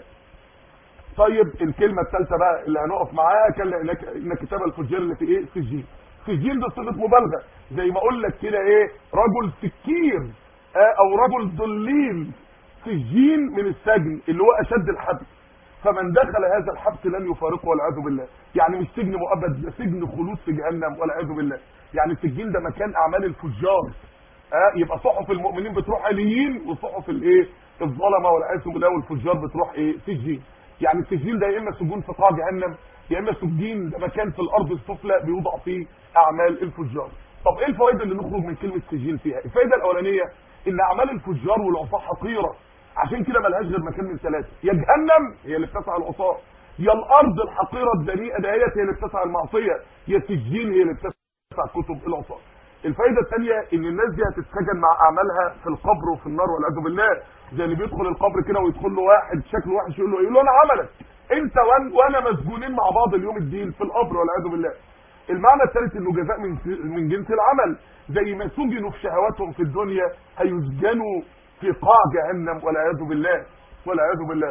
طيب الكلمه الثالثه بقى اللي هنقف معاها كان ان كتاب الفجار اللي في ايه سجين سجين ده صيغه مبالغه زي ما اقول لك كده ايه رجل سكير آه او رجل ضليل سجين من السجن اللي هو اشد الحبس فمن دخل هذا الحبس لن يفارقه والعياذ بالله يعني مش سجن مؤبد ده سجن خلود في جهنم والعياذ بالله يعني السجين ده مكان اعمال الفجار آه يبقى صحف المؤمنين بتروح عليين وصحف الايه الظلمه والعياذ بالله والفجار بتروح ايه سجين يعني السجين ده يا اما سجون في قاع جهنم يا اما سجين ده مكان في الارض السفلى بيوضع فيه اعمال الفجار طب ايه الفوائد اللي نخرج من كلمه سجين فيها الفائده الاولانيه ان اعمال الفجار والعصاه حقيره عشان كده ملهاش غير مكان من ثلاثه يا جهنم هي اللي بتسع العصاه يا الارض الحقيره الدنيئه دهيت هي اللي بتسع المعصيه يا السجين هي اللي بتسع كتب العصاه الفائده الثانيه ان الناس دي هتتسجن مع اعمالها في القبر وفي النار والعياذ بالله زي اللي بيدخل القبر كده ويدخل له واحد شكله وحش يقول له يقول له انا عملك انت وان وانا مسجونين مع بعض اليوم الدين في القبر والعياذ بالله المعنى الثالث انه جزاء من من جنس العمل زي ما سجنوا في شهواتهم في الدنيا هيسجنوا في قاع جهنم والعياذ بالله والعياذ بالله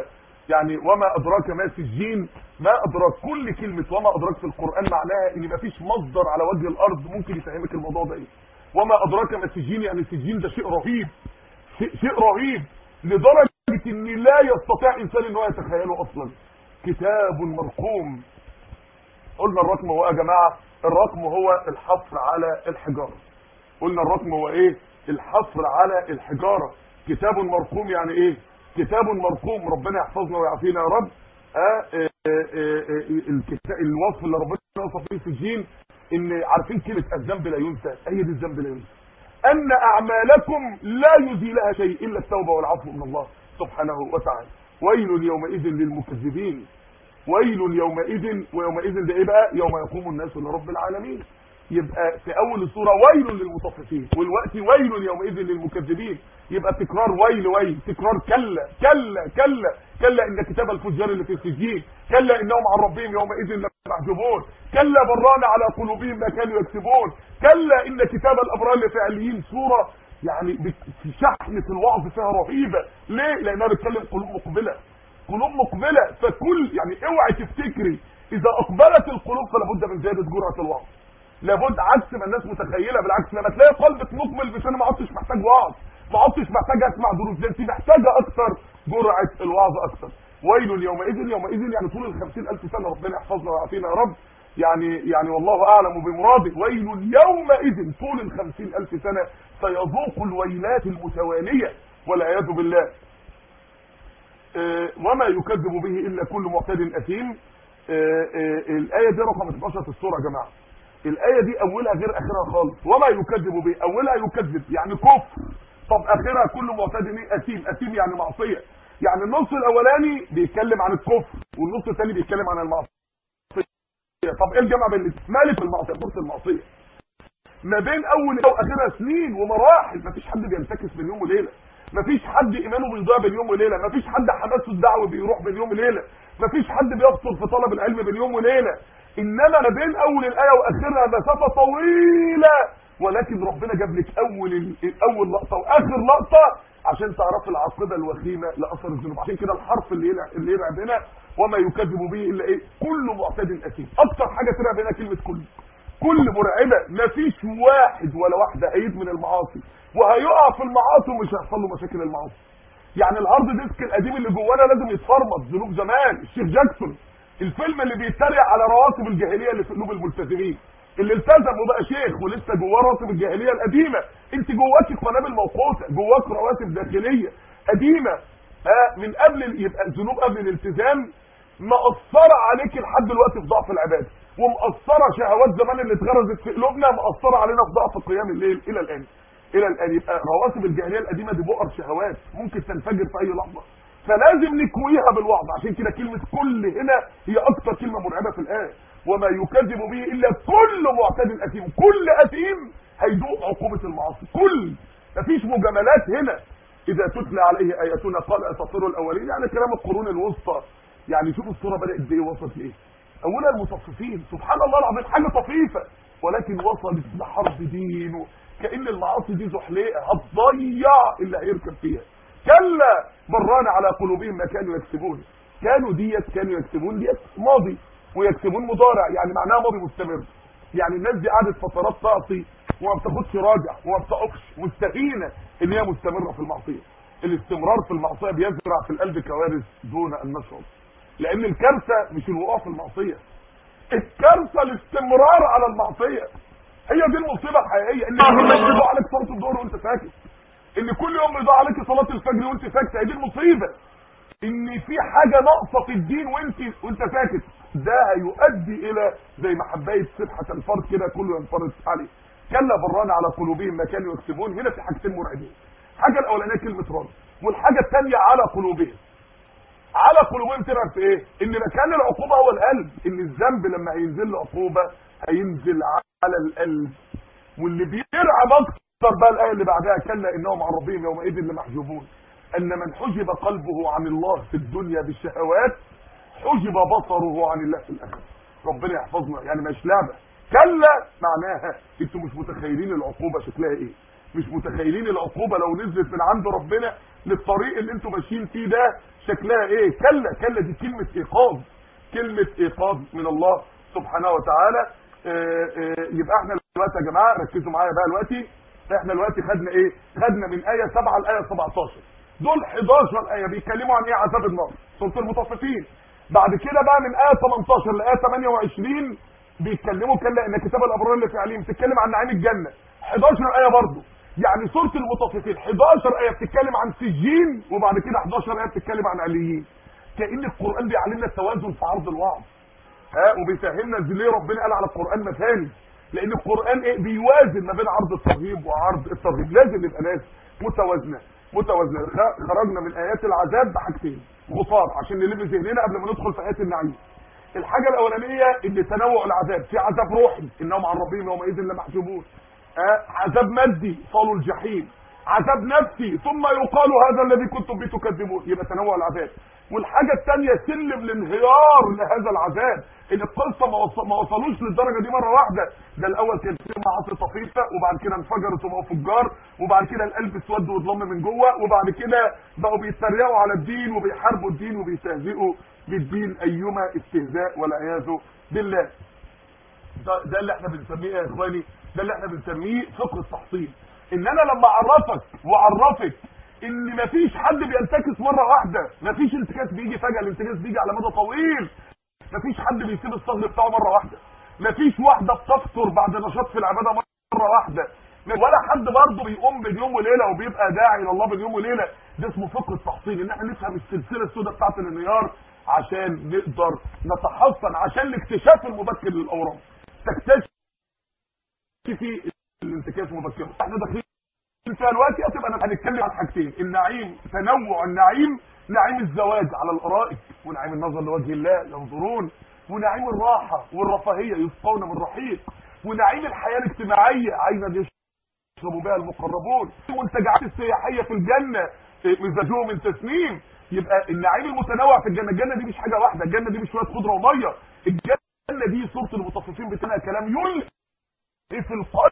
يعني وما ادراك ما سجين ما ادراك كل كلمه وما ادراك في القران معناها ان مفيش مصدر على وجه الارض ممكن يفهمك الموضوع ده ايه وما ادراك ما سجين يعني السجين ده شيء رهيب شيء, شيء رهيب لدرجه ان لا يستطيع انسان ان هو يتخيله اصلا كتاب مرقوم قلنا الرقم هو يا جماعه الرقم هو الحصر على الحجاره قلنا الرقم هو ايه الحصر على الحجاره كتاب مرقوم يعني ايه كتاب مرقوم ربنا يحفظنا ويعافينا يا رب آه آه آه الكتاب الوصف اللي ربنا وصف فيه في الجين ان عارفين كلمه الذنب لا ينسى هي دي الذنب لا ينسى ان اعمالكم لا يزيلها شيء الا التوبه والعفو من الله سبحانه وتعالى ويل يومئذ للمكذبين ويل يومئذ ويومئذ ده ايه بقى يوم يقوم الناس لرب العالمين يبقى في اول السوره ويل للمطففين والوقت ويل يومئذ للمكذبين يبقى تكرار ويل ويل تكرار كلا كلا كلا كلا ان كتاب الفجار اللي في السجين كلا انهم عن ربهم يومئذ لمحجوبون كلا بران على قلوبهم ما كانوا يكسبون كلا ان كتاب الابرار اللي في عليين سوره يعني شحنه الوعظ فيها رهيبه ليه لانها بتكلم قلوب مقبله قلوب مقبله فكل يعني اوعي تفتكري اذا اقبلت القلوب فلا بد من زياده جرعه الوعظ لابد عكس ما الناس متخيله بالعكس لما تلاقي قلبك مقبل مش انا ما عدتش محتاج وعظ ما عدتش محتاج اسمع دروس ده انت محتاجه اكتر جرعه الوعظ اكتر ويل يومئذ يومئذ يعني طول ال 50000 سنه ربنا يحفظنا ويعافينا يا رب يعني يعني والله اعلم بمراده ويل يومئذ طول ال 50000 سنه سيذوق الويلات المتواليه والعياذ بالله وما يكذب به الا كل معتد اثيم الايه دي رقم 12 في السوره يا جماعه الايه دي اولها غير اخرها خالص وما يكذب به اولها يكذب يعني كفر طب اخرها كل معتد اثيم اثيم يعني معصيه يعني النص الاولاني بيتكلم عن الكفر والنص الثاني بيتكلم عن المعصيه طب ايه الجمع بين مالك المعصيه فرصه المعصيه ما بين اول واخرها سنين ومراحل مفيش حد بينتكس بين يوم وليله مفيش حد ايمانه بيضيع بين يوم وليله مفيش حد حماسه الدعوه بيروح بين يوم وليله مفيش حد بيقصر في طلب العلم بين يوم وليله انما ما بين اول الايه واخرها مسافه طويله ولكن ربنا جاب لك اول اول لقطه واخر لقطه عشان تعرف العاقبه الوخيمه لاثر الذنوب عشان كده الحرف اللي يلعب اللي يلعب هنا وما يكذب به الا ايه كل معتد اثيم اكتر حاجه تلعب هنا كلمه كل كل مرعبه مفيش واحد ولا واحده هيد من المعاصي وهيقع في المعاصي ومش هيحصل له مشاكل المعاصي يعني الهارد ديسك القديم اللي جوانا لازم يتفرمط ذنوب زمان الشيخ جاكسون الفيلم اللي بيتريق على رواتب الجاهليه اللي في قلوب الملتزمين اللي التزم وبقى شيخ ولسه جواه رواتب الجاهليه القديمه انت جواكي قنابل موقوته جواك رواتب داخليه قديمه ها من قبل يبقى الذنوب قبل الالتزام مأثرة عليك لحد دلوقتي في ضعف العباده ومأثرة شهوات زمان اللي اتغرزت في قلوبنا مأثرة علينا في ضعف قيام الليل الى الان الى الان يبقى رواتب الجاهليه القديمه دي بؤر شهوات ممكن تنفجر في اي لحظه فلازم نكويها بالوعظ عشان كده كلمه كل هنا هي اكتر كلمه مرعبه في الايه وما يكذب به الا كل معتد اثيم كل اثيم هيذوق عقوبه المعاصي كل مفيش مجاملات هنا اذا تتلى عليه اياتنا قال اساطير الاولين يعني كلام القرون الوسطى يعني شوف الصوره بدات بايه وصلت لايه اولها المطففين سبحان الله العظيم حاجه طفيفه ولكن وصلت لحرب دين كان المعاصي دي زحليقه هتضيع اللي هيركب فيها كلا بران على قلوبهم ما كانوا يكسبون كانوا ديت كانوا يكسبون ديت ماضي ويكسبون مضارع يعني معناها ماضي مستمر يعني الناس دي قعدت فترات تعصي وما بتاخدش راجع وما بتقفش مستهينه ان هي مستمره في المعصيه الاستمرار في المعصيه بيزرع في القلب كوارث دون ان نشعر لان الكارثه مش الوقوع في المعصيه الكارثه الاستمرار على المعصيه هي دي المصيبه الحقيقيه ان كل يوم يضيع عليك صلاه الظهر وانت ساكت ان كل يوم يضيع عليك صلاه الفجر وانت ساكت هي دي المصيبه ان في حاجه ناقصه في الدين وانت وانت ساكت ده هيؤدي الى زي ما حبايه سبحه الفرد كده كله ينفرد عليه كلا بران على قلوبهم ما كانوا يكسبون هنا في حاجتين مرعبين الحاجه الاولانيه كلمه ران والحاجه الثانيه على قلوبهم على قلوبهم ترعب في ايه ان مكان العقوبه هو القلب ان الذنب لما هينزل له عقوبه هينزل على القلب واللي بيرعب اكتر بقى الايه اللي بعدها كلا انهم عن ربهم يومئذ لمحجوبون ان من حجب قلبه عن الله في الدنيا بالشهوات حجب بصره عن الله في الاخره ربنا يحفظنا يعني مش لعبه كلا معناها انتوا مش متخيلين العقوبه شكلها ايه مش متخيلين العقوبه لو نزلت من عند ربنا للطريق اللي انتم ماشيين فيه ده شكلها ايه كلا كلا دي كلمه ايقاظ كلمه ايقاظ من الله سبحانه وتعالى آه، آه، يبقى احنا دلوقتي يا جماعه ركزوا معايا بقى دلوقتي احنا دلوقتي خدنا ايه خدنا من ايه 7 لايه 17 دول 11 ايه بيتكلموا عن ايه عذاب النار سوره المطففين بعد كده بقى من ايه 18 لايه 28 بيتكلموا كلا ان كتاب الابرار اللي في عليم بتتكلم عن نعيم الجنه 11 ايه برضه يعني سوره المطففين 11 ايه بتتكلم عن سجين وبعد كده 11 ايه بتتكلم عن عليين كان القران بيعلمنا التوازن في عرض الوعظ ها وبيفهمنا ازاي ليه ربنا قال على القران مثاني لان القران ايه بيوازن ما بين عرض الترهيب وعرض الترهيب لازم يبقى ناس متوازنه متوازنه خ- خرجنا من ايات العذاب بحاجتين غفار عشان نلم ذهننا قبل ما ندخل في ايات النعيم الحاجه الاولانيه ان تنوع العذاب في عذاب روحي انهم عن ربهم يومئذ لمحجوبون آه عذاب مادي صالوا الجحيم عذاب نفسي ثم يقال هذا الذي كنتم به تكذبون يبقى تنوع العذاب والحاجه الثانيه سلم الانهيار لهذا العذاب ان القصه ما وص- ما وصلوش للدرجه دي مره واحده ده الاول كان في معاصي طفيفه وبعد كده انفجرت وبقوا فجار وبعد كده القلب اسود واتضم من جوه وبعد كده بقوا بيتريقوا على الدين وبيحاربوا الدين وبيستهزئوا بالدين ايما استهزاء والعياذ بالله ده, ده اللي احنا بنسميه يا اخواني ده اللي احنا بنسميه فقه التحصيل ان انا لما اعرفك واعرفك ان مفيش حد بينتكس مره واحده مفيش انتكاس بيجي فجاه الانتكاس بيجي على مدى طويل مفيش حد بيسيب الصغر بتاعه مره واحده مفيش واحده بتفطر بعد نشاط في العباده مره واحده ولا حد برضه بيقوم باليوم وليله وبيبقى داعي الى الله باليوم وليله ده اسمه فقه التحصيل ان احنا نفهم السلسله السوداء بتاعت الانهيار عشان نقدر نتحصن عشان الاكتشاف المبكر للاورام تكتشف في الانتكاس مبكرا احنا داخلين فيها دلوقتي هتبقى هنتكلم عن حاجتين النعيم تنوع النعيم نعيم الزواج على الارائك ونعيم النظر لوجه الله ينظرون ونعيم الراحه والرفاهيه يسقون من رحيق ونعيم الحياه الاجتماعيه عايزه يشربوا بها المقربون المنتجعات السياحيه في الجنه مزاجهم من تسنيم يبقى النعيم المتنوع في الجنه الجنه دي مش حاجه واحده الجنه دي مش شويه خضره وميه الجنه دي سوره المطففين بتاعها كلام يلقي في القلب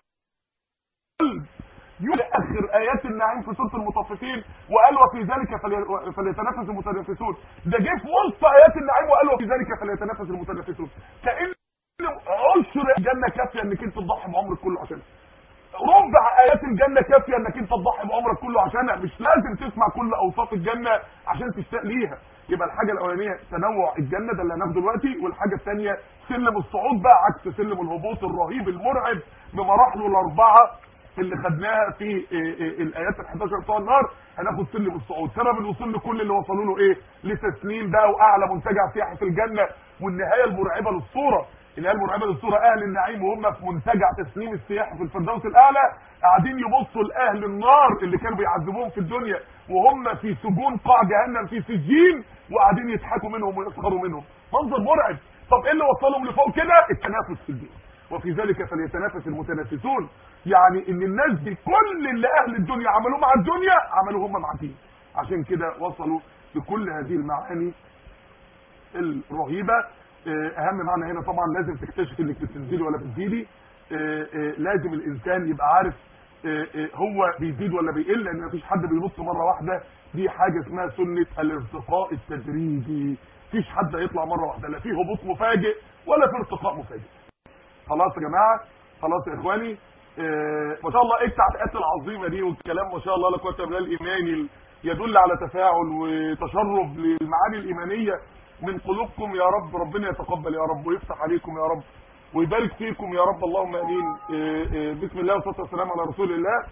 يلقي اخر ايات النعيم في سوره المطففين وقال وفي ذلك فلي- فليتنافس المتنافسون ده جه في وسط ايات النعيم وقال وفي ذلك فليتنافس المتنافسون كان عشر الجنه كافيه انك انت تضحي بعمرك كله عشانها ربع ايات الجنه كافيه انك انت تضحي بعمرك كله عشانها مش لازم تسمع كل اوصاف الجنه عشان تشتاق ليها يبقى الحاجه الاولانيه تنوع الجنه ده اللي هناخده دلوقتي والحاجه الثانيه سلم الصعود بقى عكس سلم الهبوط الرهيب المرعب بمراحله الاربعه اللي خدناها في إيه إيه الايات ال 11 بتوع النار هناخد سلم الصعود سبب الوصول لكل اللي وصلوا له ايه لتسنيم بقى واعلى منتجع سياحي في الجنه والنهايه المرعبه للصوره النهايه المرعبه للصوره اهل النعيم وهم في منتجع تسنيم السياحي في الفردوس الاعلى قاعدين يبصوا لاهل النار اللي كانوا بيعذبوهم في الدنيا وهم في سجون قاع جهنم في سجين وقاعدين يضحكوا منهم ويسخروا منهم منظر مرعب طب ايه اللي وصلهم لفوق كده التنافس في الدين وفي ذلك فليتنافس المتنافسون يعني ان الناس دي كل اللي اهل الدنيا عملوه مع الدنيا عملوه هم مع الدين عشان كده وصلوا لكل هذه المعاني الرهيبه آه، اهم معنى هنا طبعا لازم تكتشف انك بتنزلي ولا بتزيدي آه، آه، لازم الانسان يبقى عارف آه، آه، هو بيزيد ولا بيقل لان مفيش حد بينط مره واحده دي حاجه اسمها سنه الارتقاء التدريجي مفيش حد هيطلع مره واحده لا في هبوط مفاجئ ولا في ارتقاء مفاجئ خلاص يا جماعه خلاص يا اخواني آه، ما شاء الله ايه التعليقات العظيمه دي والكلام ما شاء الله لا قوه الا بالله الايماني يدل على تفاعل وتشرب للمعاني الايمانيه من قلوبكم يا رب ربنا يتقبل يا رب ويفتح عليكم يا رب ويبارك فيكم يا رب اللهم امين آه، آه، بسم الله والصلاه والسلام على رسول الله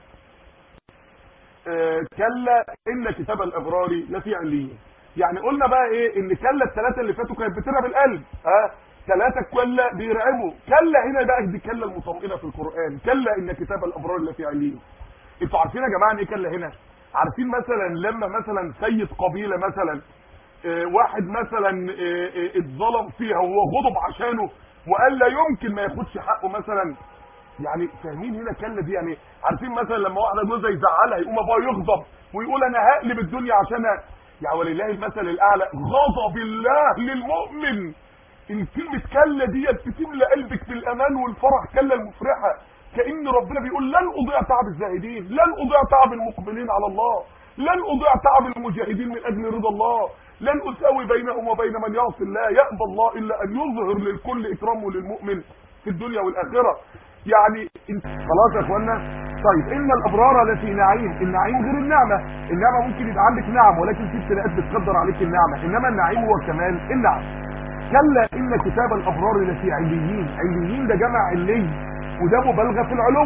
آه، كلا ان كتاب الابرار لفي عليين يعني قلنا بقى ايه ان كلا الثلاثه اللي فاتوا كانت بترعب القلب ها ثلاثه كلا بيرعبوا كلا هنا بقى دي كلا المطمئنه في القران كلا ان كتاب الابرار لفي عليين انتوا عارفين يا جماعه ان ايه كلا هنا عارفين مثلا لما مثلا سيد قبيله مثلا آه، واحد مثلا آه، آه، اتظلم فيها وهو غضب عشانه وقال لا يمكن ما ياخدش حقه مثلا يعني فاهمين هنا كلا دي يعني عارفين مثلا لما واحده جوزها يزعلها يقوم ابوها يغضب ويقول انا هقلب الدنيا عشانها يعني ولله المثل الاعلى غضب الله للمؤمن الكلمة كلا ديت بتملى قلبك بالامان والفرح كلا المفرحة كأن ربنا بيقول لن أضيع تعب الزاهدين لن أضيع تعب المقبلين على الله لن أضيع تعب المجاهدين من أجل رضا الله لن أساوي بينهم وبين من يعصي الله يأبى الله إلا أن يظهر للكل إكرامه للمؤمن في الدنيا والآخرة يعني انت خلاص يا اخوانا طيب ان الابرار التي نعيم النعيم غير النعمه النعمه ممكن يبقى عندك نعم ولكن في ابتلاءات بتقدر عليك النعمه انما النعيم هو كمال النعم كلا ان كتاب الابرار لفي عليين عليين ده جمع علي وده مبالغه في العلو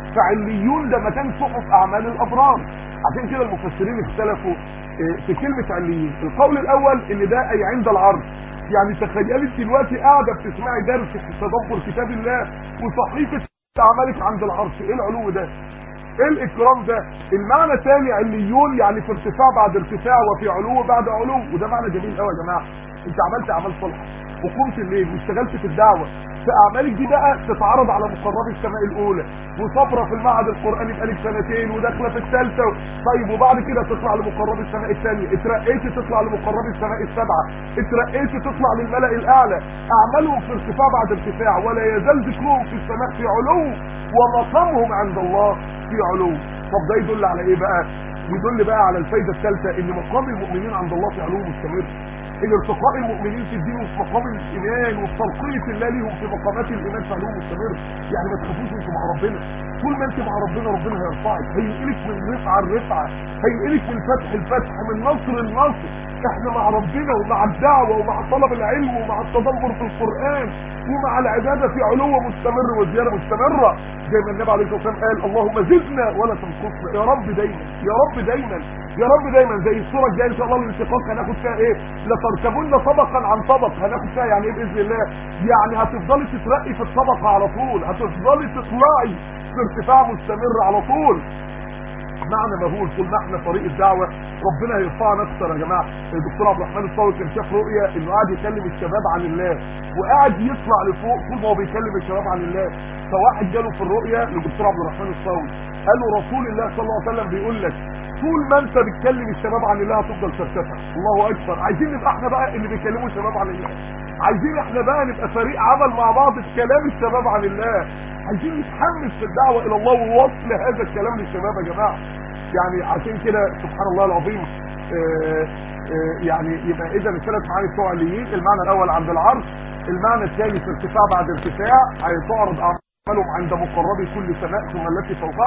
فعليون ده مكان صحف اعمال الابرار عشان كده المفسرين اختلفوا في كلمه عليين القول الاول ان ده اي عند العرش يعني تخيلي انت دلوقتي قاعده بتسمعي درس في تدبر كتاب الله وصحيفه اعمالك عند العرش ايه العلو ده ايه الاكرام ده المعنى الثاني عليون يعني في ارتفاع بعد ارتفاع وفي علو بعد علو وده معنى جميل قوي يا جماعه انت عملت اعمال صالحه وقمت الليل واشتغلت في الدعوه فاعمالك دي بقى تتعرض على مقربي السماء الاولى وصبره في المعهد القراني بقالك سنتين وداخله في الثالثه طيب وبعد كده تطلع لمقربي السماء الثانيه اترقيتي تطلع لمقربي السماء السبعه اترقيتي تطلع للملا الاعلى اعمالهم في ارتفاع بعد ارتفاع ولا يزال ذكرهم في السماء في علو ومقامهم عند الله في علو طب ده يدل على ايه بقى يدل بقى على الفايده الثالثه ان مقام المؤمنين عند الله في علو مستمر ان ارتقاء المؤمنين في الدين وفي مقام الايمان وفي تلقيه الله ليهم في مقامات الايمان في علو مستمر يعني ما تخافوش انتوا مع ربنا طول ما انت مع ربنا ربنا هيرفعك هينقلك من رفعه لرفعه هينقلك من فتح لفتح من نصر لنصر احنا مع ربنا ومع الدعوه ومع طلب العلم ومع التدبر في القران ومع العباده في علو مستمر وزياده مستمره زي ما النبي عليه الصلاه والسلام قال اللهم زدنا ولا تنقصنا يا رب دايما يا رب دايما يا رب دايما زي الصوره الجايه ان شاء الله الانشقاق هناخد فيها ايه لتركبن طبقا عن طبق هناخد فيها يعني ايه باذن الله يعني هتفضلي تترقي في الطبقه على طول هتفضلي تطلعي في ارتفاع مستمر على طول معنى مهول طول ما احنا طريق الدعوه ربنا هيرفعنا اكتر يا جماعه الدكتور عبد الرحمن الصاوي كان شاف رؤيه انه قاعد يكلم الشباب عن الله وقاعد يطلع لفوق طول ما هو بيكلم الشباب عن الله فواحد جاله في الرؤيه للدكتور عبد الرحمن الصاوي قال له رسول الله صلى الله عليه وسلم بيقول لك طول ما انت بتكلم الشباب عن الله هتفضل ترتفع الله اكبر عايزين نبقى احنا بقى اللي بيكلموا الشباب عن الله عايزين احنا بقى نبقى فريق عمل مع بعض في كلام الشباب عن الله عايزين نتحمس في الدعوه الى الله ووصل هذا الكلام للشباب يا جماعه يعني عشان كده سبحان الله العظيم آآ آآ يعني يبقى اذا الثلاث معاني بتوع الليين المعنى الاول عند العرش المعنى الثاني في ارتفاع بعد ارتفاع هيتعرض اعمالهم عند مقربي كل سماء ثم التي فوقها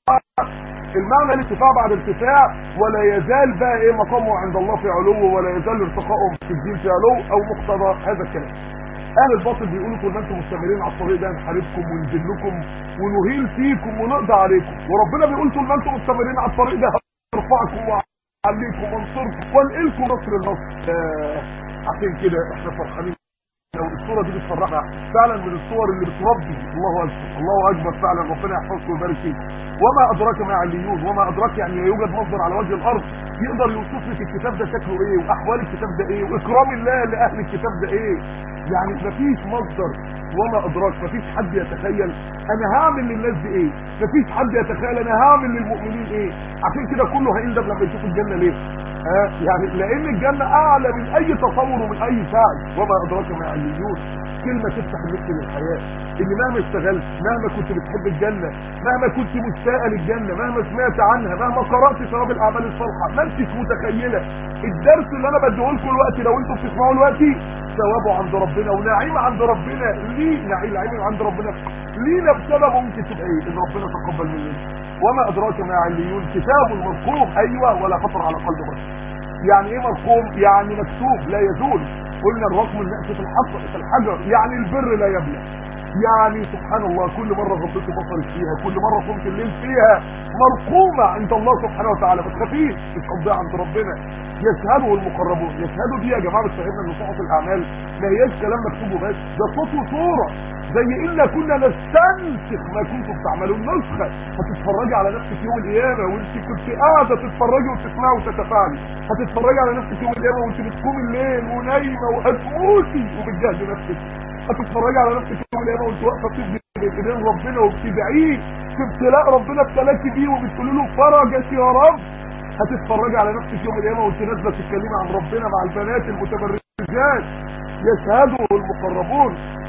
المعنى الارتفاع بعد ارتفاع ولا يزال بقى ايه مقامه عند الله في علو ولا يزال ارتقائهم في الدين في علو او مقتضى هذا الكلام اهل الباطل بيقولوا طول ما انتم مستمرين على الطريق ده نحاربكم ونذلكم ونهيل فيكم ونقضي عليكم وربنا بيقول طول ما انتم مستمرين على الطريق ده هرفعكم واعليكم وانصركم وانقلكم نصر النصر آه عشان كده احنا فرحانين لو الصوره دي بتفرحنا فعلا من الصور اللي بتربي الله اكبر الله اكبر فعلا ربنا يحفظكم ويبارك فيكم وما ادراك ما عليون وما ادراك يعني يوجد مصدر على وجه الارض يقدر يوصف لك الكتاب ده شكله ايه واحوال الكتاب ده ايه واكرام الله لاهل الكتاب ده ايه يعني مفيش مصدر وما ادراك مفيش حد يتخيل انا هعمل للناس دي ايه مفيش حد يتخيل انا هعمل للمؤمنين ايه عشان كده كله هيندم لما يشوف الجنه ليه آه يعني لان الجنه اعلى من اي تصور ومن اي سعي وما ادراك ما عليون كلمه تفتح النفس للحياه ان مهما اشتغلت مهما كنت بتحب الجنه مهما كنت مشتاقه للجنه مهما سمعت عنها مهما قرات ثواب الاعمال الصالحه ما انتش متخيله الدرس اللي انا بديه لكم دلوقتي لو انتم بتسمعوه دلوقتي ثوابه عند ربنا ونعيم عند ربنا ليه نعيم نعيم عند ربنا لينا بسببه ممكن تبقى ايه ان ربنا تقبل مننا وما ادراك ما عليون كتاب مرقوم ايوه ولا خطر على قلب بشر يعني ايه مرقوم يعني مكتوب لا يزول قلنا الرقم المأتي في الحجر في الحجر يعني البر لا يبلى يعني سبحان الله كل مرة غضيت بصرك فيها كل مرة صمت الليل فيها مرقومة عند الله سبحانه وتعالى ما تخافيش مش قضية عند ربنا يشهده المقربون يشهدوا دي يا جماعة بتفهمنا ان صحف الاعمال ما هياش كلام مكتوب وبس ده صوت وصورة زي إلا كنا نستنسخ ما كنتم تعملون نسخة هتتفرجي على نفسك يوم القيامة وانت كنت قاعدة تتفرجي وتسمعي وتتفاعلي هتتفرجي على نفسك يوم القيامة وانت بتقومي الليل ونايمة وهتموتي وبتجهدي نفسك هتتفرجي على نفسك يوم القيامة وانت واقفة بتبني بين ايدين ربنا وبتدعيه في ابتلاء ربنا ابتلاكي بيه وبتقولي له فرجك يا رب هتتفرجي على نفسك يوم القيامة وانت نازلة تتكلمي عن ربنا مع البنات المتبرجات يشهده المقربون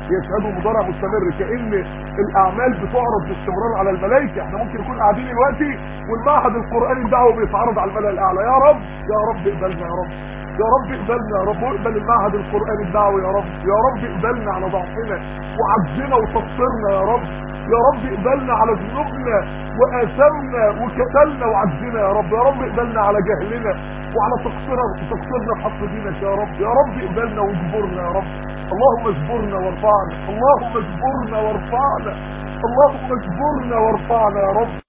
يشهدوا مضارع مستمر كأن الأعمال بتعرض باستمرار على الملائكة احنا ممكن نكون قاعدين دلوقتي والمعهد القرآني الدعوة بيتعرض على الملأ الأعلى يا رب يا رب اقبلنا يا رب يا رب اقبلنا يا رب واقبل المعهد القرآني الدعوي يا رب يا رب اقبلنا على ضعفنا وعجزنا وتقصيرنا يا رب يا رب اقبلنا على ذنوبنا وآثامنا وكسلنا وعجزنا يا رب يا رب اقبلنا على جهلنا وعلى تقصيرنا تقصيرنا في حق دينك يا رب يا رب اقبلنا واجبرنا يا رب اللهم اجبرنا وارفعنا اللهم اجبرنا وارفعنا اللهم اجبرنا وارفعنا يا رب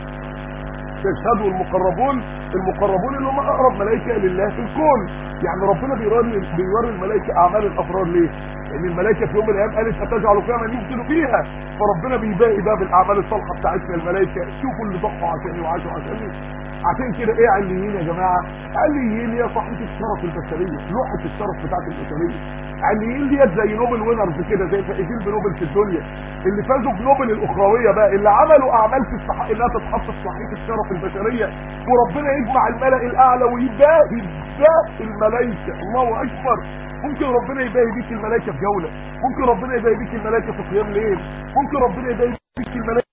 يشهدوا المقربون المقربون اللي هم اقرب ملائكه لله في الكون يعني ربنا بيوري بيوري الملائكه اعمال الابرار ليه لان الملائكه في يوم من الايام قالت اتجعل فيها من يفسد فيها فربنا بيباقي بقى بالاعمال الصالحه بتاعتنا الملائكه شوفوا اللي ضحوا عشاني وعاشوا عشاني عشان كده ايه عليين يا جماعه عليين هي صحيفه الشرف البشريه لوحه الشرف بتاعت البشريه عليين ديت زي نوبل وينرز كده زي فائزين بنوبل في الدنيا اللي فازوا بنوبل الاخرويه بقى اللي عملوا اعمال تستحق انها تتحط في صحيفه الشرف البشريه وربنا يجمع الملأ الاعلى ويباهي باقي الملائكه الله اكبر ممكن ربنا يباهي بيك الملائكه في جوله ممكن ربنا يباهي بيك الملائكه في قيام ليل ممكن ربنا يباهي بيك الملائكه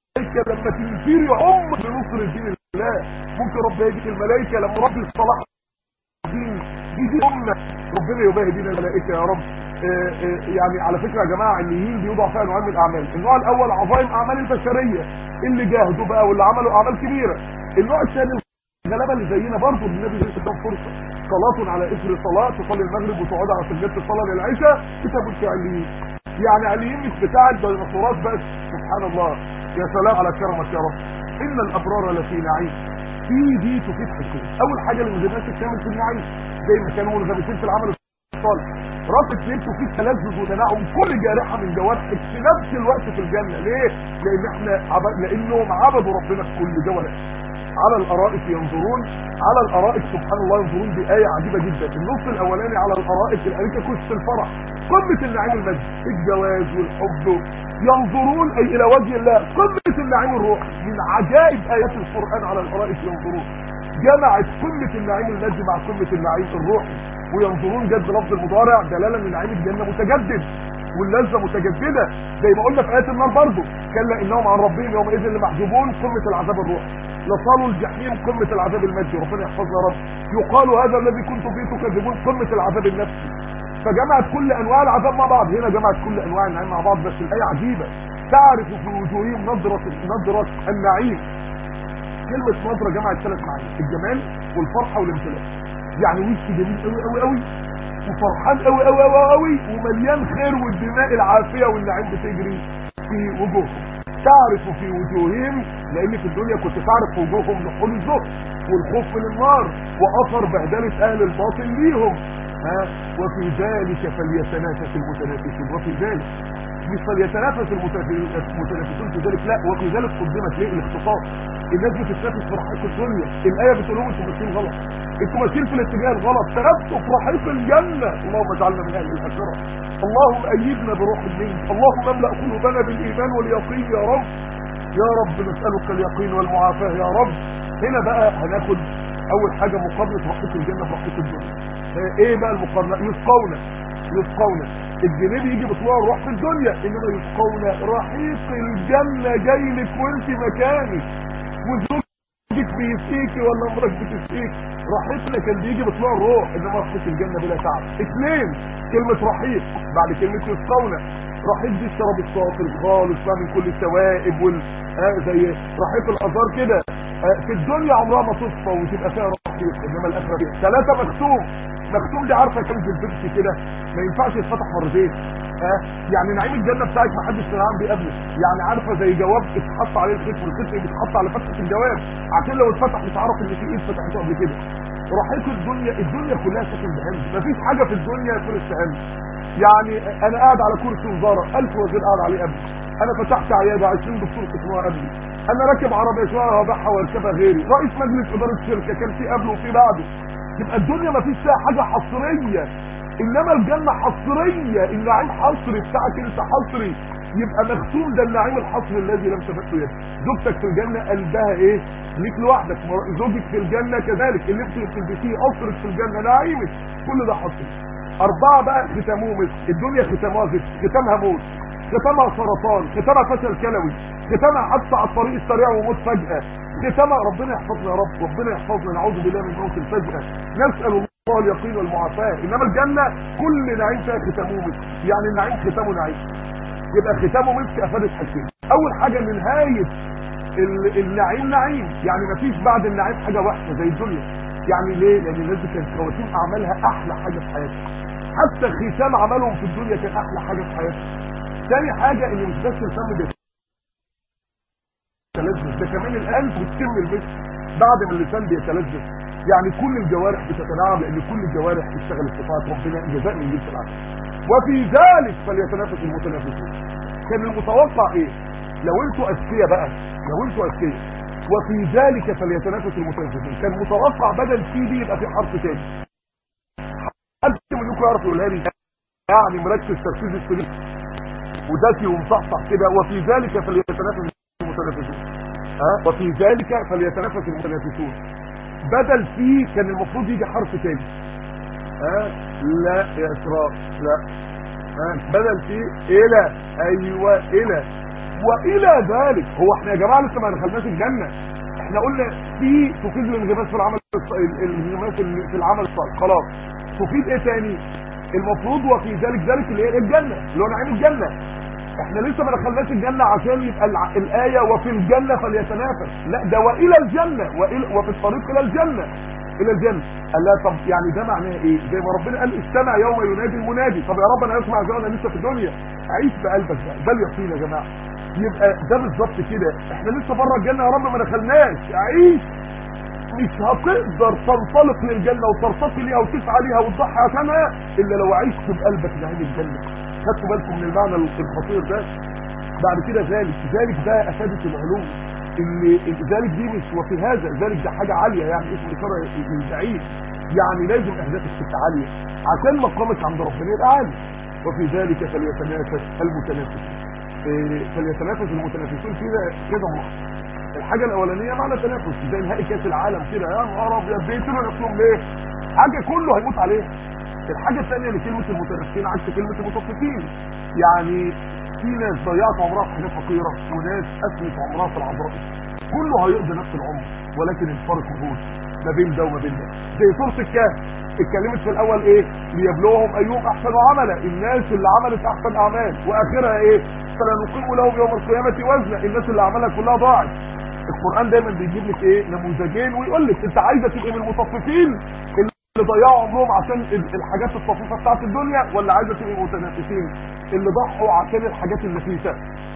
لما تنفير يعم لنصر دين الله ممكن ربنا يباهي بيك الملائكه لما رب الصلاح دين دي امه ربنا يباهي بينا الملائكه يا رب آآ آآ يعني على فكره يا جماعه النيين بيوضع فيها نوعين من الاعمال النوع الاول عظائم اعمال البشريه اللي جاهدوا بقى واللي عملوا اعمال كبيره النوع الثاني الغلابه اللي زينا برضه النبي بيقول قدام فرصه صلاه على اثر صلاه تصلي المغرب وتقعد على سجاده الصلاه للعشاء كتاب الفعليين يعني عليين مش بتاع الديناصورات بس سبحان الله يا سلام على كرمك يا رب ان الابرار لفي نعيم في دي تفيد حاجتين اول حاجه اللي ما الناس تعمل في النعيم زي ما كانوا منغمسين في العمل الصالح رابط ليلته فيه تلذذ وتنعم كل جارحه من جوارحك في نفس الوقت في الجنه ليه لان احنا عب... لانهم عبدوا ربنا في كل جوارح على الارائك ينظرون على الارائك سبحان الله ينظرون دي ايه عجيبه جدا النص الاولاني على الارائك الاريكه كش الفرح قمه النعيم المجد الجواز والحب ينظرون اي الى وجه الله قمه النعيم الروحي من عجائب ايات القران على الارائك ينظرون جمعت قمه النعيم المادي مع قمه النعيم الروحي وينظرون جد لفظ المضارع دلاله ان نعيم الجنه متجدد واللذه متجدده زي ما قلنا في ايات النار برضه كلا انهم عن ربهم يومئذ لمحجوبون قمه العذاب الروحي لصالوا الجحيم قمه العذاب المادي ربنا يحفظنا يا رب يقال هذا الذي كنتم فيه تكذبون قمه العذاب النفسي فجمعت كل انواع العذاب مع بعض هنا جمعت كل انواع النعيم مع بعض بس الايه عجيبه تعرف في وجوههم نظره نظره النعيم كلمه نظره جمعت ثلاث معاني الجمال والفرحه والامتلاك يعني وش جميل قوي قوي قوي وفرحان قوي قوي قوي قوي ومليان خير والدماء العافيه والنعيم بتجري في وجوههم تعرف في وجوههم لان في الدنيا كنت تعرف في وجوههم نحول الزهد والخوف من النار واثر بهدله اهل الباطل ليهم ها وفي ذلك فليتنافس المتنافسون وفي ذلك مش فليتنافس المتنافسون في ذلك لا وفي ذلك قدمت ليه الاختصاص الناس بتتنافس في رحيق الدنيا الايه بتقول لهم انتوا ماشيين غلط انتوا ماشيين في الاتجاه الغلط تنافسوا في رحيق الجنه اللهم اجعلنا من اهل الاخره اللهم ايدنا بروح منك اللهم املا قلوبنا بالايمان واليقين يا رب يا رب نسالك اليقين والمعافاه يا رب هنا بقى هناخد اول حاجه مقارنه رحيق الجنه برحيق الدنيا ايه بقى المقارنه يسقون يسقون الجنيه بيجي بطلوع الروح في الدنيا انما يسقون رحيق الجنه جاي لك وانت مكانك وزوجك بيسقيكي ولا امرك بتسقيك رحيقنا كان بيجي بطلوع الروح انما رحيق الجنه بلا تعب اثنين كلمه رحيق بعد كلمه يسقون رحيق دي الشراب الصافي الخالص بقى من كل السوائب وال آه زي رحيق الازهار كده آه في الدنيا عمرها ما تصفى وتبقى فيها رحيق انما الاخره فيها ثلاثه مختوم مختوم دي عارفه كنز البيبسي كده ما ينفعش يتفتح مرتين ها يعني نعيم الجنه بتاعك ما حدش سمعان بيقابلك يعني عارفه زي جواب اتحط عليه الخيط والخيط بيتحط على فتحه الجواب عشان لو اتفتح مش عارف ان في ايد فتحته قبل كده رحيق الدنيا الدنيا كلها سكن بهم مفيش حاجه في الدنيا يكون استهان يعني انا قاعد على كرسي وزاره ألف وزير قاعد عليه قبلي انا فتحت عياده 20 دكتور قسموها قبلي انا راكب عربيه شويه هبيعها واركبها غيري رئيس مجلس اداره شركه كان في قبله وفي بعده يبقى الدنيا ما فيش فيها حاجه حصريه انما الجنه حصريه النعيم حصري بتاعك انت حصري يبقى مختوم ده النعيم الحصري الذي لم تمسه يدك زوجتك في الجنه قلبها ايه ليك لوحدك زوجك في الجنه كذلك اللي انت بتلبسيه قصرك في الجنه نعيمك كل ده حصري اربعه بقى ختامهم مسك الدنيا ختامها زفت ختامها موت ختامها سرطان ختامها فشل كلوي ختامها حادثه على الطريق السريع وموت فجاه ختامها ربنا يحفظنا يا رب ربنا يحفظنا نعوذ بالله من موت الفجاه نسال الله اليقين والمعافاه انما الجنه كل نعيم فيها ختامه مسك يعني النعيم ختامه نعيم يبقى ختامه مسك افادت حاجتين اول حاجه ان نهايه ال- النعيم نعيم يعني مفيش بعد النعيم حاجه وحشه زي الدنيا يعني ليه لان الناس دي كانت خواتيم اعمالها احلى حاجه في حياتها حتى ختام عملهم في الدنيا كان احلى حاجه في حياتهم تاني حاجه ان مش بس الفم بيتلذذ ده كمان القلب بتتم المسك بعد ما اللسان بيتلذذ يعني كل الجوارح بتتناعم لان كل الجوارح بتشتغل استطاعه ربنا جزاء من جنس العمل وفي ذلك فليتنافس المتنافسون كان المتوقع ايه لو انتوا اذكياء بقى لو انتوا اذكياء وفي ذلك فليتنافس المتنافسون كان متوقع بدل في دي يبقى في حرف تاني حد منكم يعرف يقولها لي يعني مركز تركيز السليم وذكي ومصحصح كده وفي ذلك فليتنافس المتنافسون ها وفي ذلك فليتنافس المتنافسون بدل فيه كان المفروض يجي حرف تاني ها لا يا اسراء لا ها بدل فيه الى ايوه الى والى ذلك هو احنا يا جماعه لسه ما دخلناش الجنه احنا قلنا في تفيد الانغماس في العمل الص- ال- الانغماس ال- في العمل الصالح خلاص تفيد ايه تاني المفروض وفي ذلك ذلك اللي هي الجنه اللي هو نعيم الجنه احنا لسه ما دخلناش الجنه عشان يبقى الع- الايه وفي الجنه فليتنافس لا ده والى الجنه وإلى وفي الطريق الى الجنه الى الجنه قال لا طب يعني ده معناه ايه زي ما ربنا قال استمع يوم ينادي المنادي طب يا رب انا اسمع زي ما انا لسه في الدنيا عيش بقلبك بقى ده اليقين يا جماعه يبقى ده بالظبط كده احنا لسه بره الجنه يا رب ما دخلناش عيش مش هتقدر تنطلق للجنه وترتقي ليها وتسعى ليها وتضحي عشانها الا لو عشت بقلبك نعيم الجنه خدتوا بالكم من المعنى الخطير ده بعد كده ذلك ذلك ده افادت العلوم ان ذلك دي مش وفي هذا ذلك ده حاجه عاليه يعني اسم اشاره من بعيد يعني لازم اهدافك تبقى عاليه عشان مقامك عند ربنا يبقى عالي وفي ذلك فليتنافس المتنافسون إيه، فليتنافس المتنافسون كده كده ملاحظه الحاجه الاولانيه معنى تنافس زي نهائي كاس العالم كده يا نهار ابيض بيقتلوا نفسهم ليه؟ حاجه كله هيموت عليها الحاجه الثانيه لكلمه المتنافسين عكس كلمه المتصفين يعني في ناس ضيعت عمرها في حاجات فقيره وناس اسمت عمرها في العذراء كله هيقضي نفس العمر ولكن الفرق وجود ما بين ده وما بين ده زي سوره الكهف اتكلمت في الاول ايه ليبلوهم ايهم احسن عملا الناس اللي عملت احسن اعمال واخرها ايه فلنقيم لهم يوم القيامه وزنا الناس اللي اعمالها كلها ضاعت القران دايما بيجيب لك ايه نموذجين ويقول لك انت عايزه تبقي من المطففين اللي ضيعوا عمرهم عشان ال- الحاجات الطفيفه بتاعت الدنيا ولا عايزه تبقي متنافسين اللي ضحوا عشان الحاجات النفيسه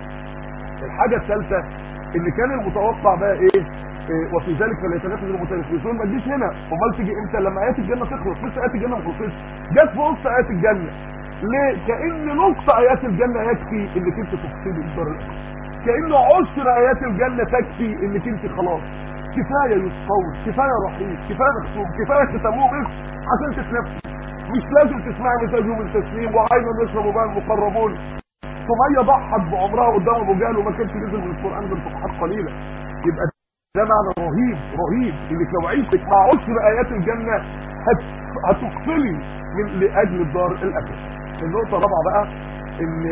الحاجه الثالثه اللي كان المتوقع بقى ايه إيه، وفي ذلك فليتنافس المتنافسون ما تجيش هنا امال تيجي امتى لما ايات الجنه تخلص لسه ايات الجنه ما خلصتش جت في وسط ايات الجنه ليه كان نص ايات الجنه يكفي انك انت تفصلي الدار الاخره كان عشر ايات الجنه تكفي انك انت خلاص كفايه يسقون كفايه رحيم كفايه مختوم كفايه ختموه بس عشان تتنفس مش لازم تسمعي مزاجهم التسليم وعين يشرب بها المقربون سمية ضحت بعمرها قدام ابو جهل وما كانش نزل من القران غير صفحات قليله يبقى ده معنى رهيب رهيب انك لو عشتك مع عشر ايات الجنه هت... هتفصلي من لاجل الدار الاخره النقطه الرابعه بقى ان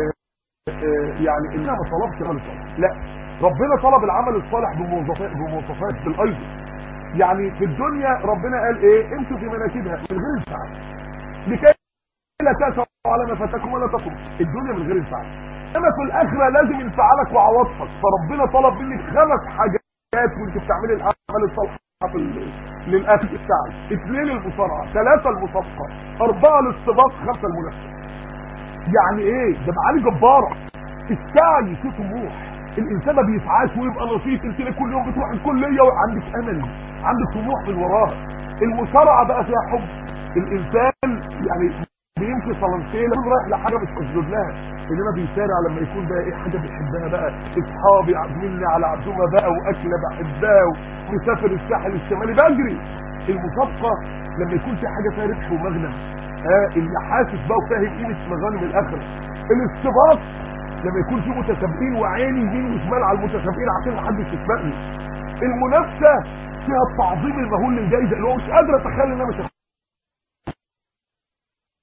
آه، يعني انها ما طلبش العمل الصالح لا ربنا طلب العمل الصالح بمواصفات بمواصفات بالايض يعني في الدنيا ربنا قال ايه امشوا في مناكبها من غير انفعال لكي لا تأسوا على ما فاتكم ولا تقوم الدنيا من غير انفعال انما في الاخره لازم انفعالك وعواطفك فربنا طلب منك خمس حاجات وانت بتعملي الاعمال الصالحه في ال- للاخر بتاعك اثنين المصارعه ثلاثه المصافحه اربعه الاستباق خمسه المنافسه يعني ايه ده معاني جباره السعي في طموح الانسان ما بيسعاش ويبقى نشيط انت ليه كل يوم بتروح الكليه وعندك امل عندك طموح من وراها المصارعه بقى فيها حب الانسان يعني بيمشي صلنتين رايح لحاجه مش مسجود لها انما بيسارع لما يكون بقى ايه حاجه بيحبها بقى اصحابي عازميني على عزومه بقى واكله بحبها ومسافر الساحل الشمالي بجري المسابقه لما يكون في حاجه فيها ربح ومغنم ها اللي حاسس بقى وفاهم قيمه مغانم الاخره الاستباق لما يكون في متسابقين وعيني يمين وشمال على المتسابقين عشان محدش يسبقني المنافسه فيها التعظيم المهول للجائزه اللي هو مش قادر اتخيل ان انا مش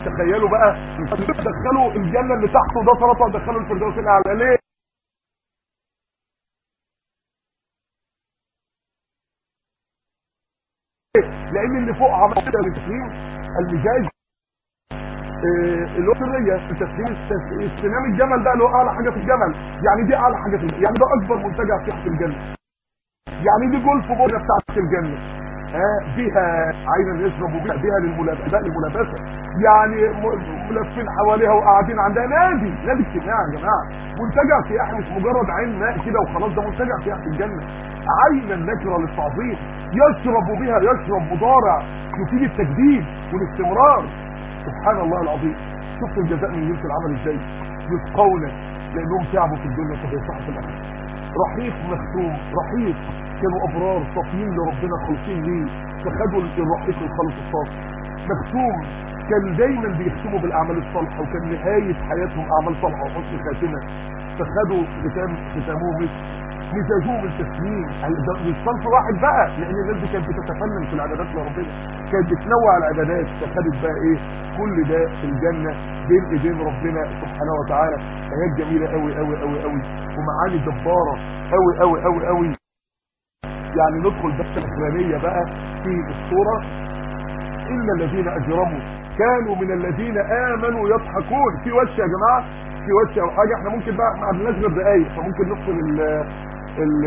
تخيلوا بقى دخلوا الجنه اللي تحته ده سلطه دخلوا الفردوس الاعلى ليه لان اللي فوق عمل تسليم المجاز آه، اللي هو سريه في تسليم التس- استلام الجمل ده اللي هو اعلى حاجه في الجمل يعني دي اعلى حاجه في الجمل. يعني ده اكبر منتجع تحت الجنه يعني دي جولف بورده بتاعت الجنه ها بها عينا يشربوا بها بها للملابسه للملابسه يعني م- ملفين حواليها وقاعدين عندها نادي نادي اجتماعي يا جماعه منتجع سياحي مش مجرد عين ماء كده وخلاص ده منتجع سياحي في الجنه عينا نكره للتعظيم يشرب بها يشرب مضارع يفيد التجديد والاستمرار سبحان الله العظيم شفت الجزاء من جنس العمل ازاي يسقون لانهم تعبوا في الدنيا فبيصحوا في الاخره رحيق مختوم رحيق كانوا ابرار صافيين لربنا خالصين ليه فخدوا الرحيق الخالص الصافي مختوم كان دايما بيختموا بالاعمال الصالحه وكان نهايه حياتهم اعمال صالحه وحسن خاتمه فخدوا ختام ختامهم مسك مزاجوهم التسليم ده مش صنف واحد بقى لان الناس دي كانت بتتفنن في العبادات لربنا كانت بتنوع العبادات فخدت بقى ايه كل ده في الجنه بين ايدين ربنا سبحانه وتعالى ايات جميله قوي قوي قوي قوي ومعاني جباره قوي قوي قوي قوي يعني ندخل بس الاخرانيه بقى في الصوره ان الذين اجرموا كانوا من الذين امنوا يضحكون في وش يا جماعه في وش او حاجه احنا ممكن بقى ما عندناش غير دقايق فممكن نفصل ال ال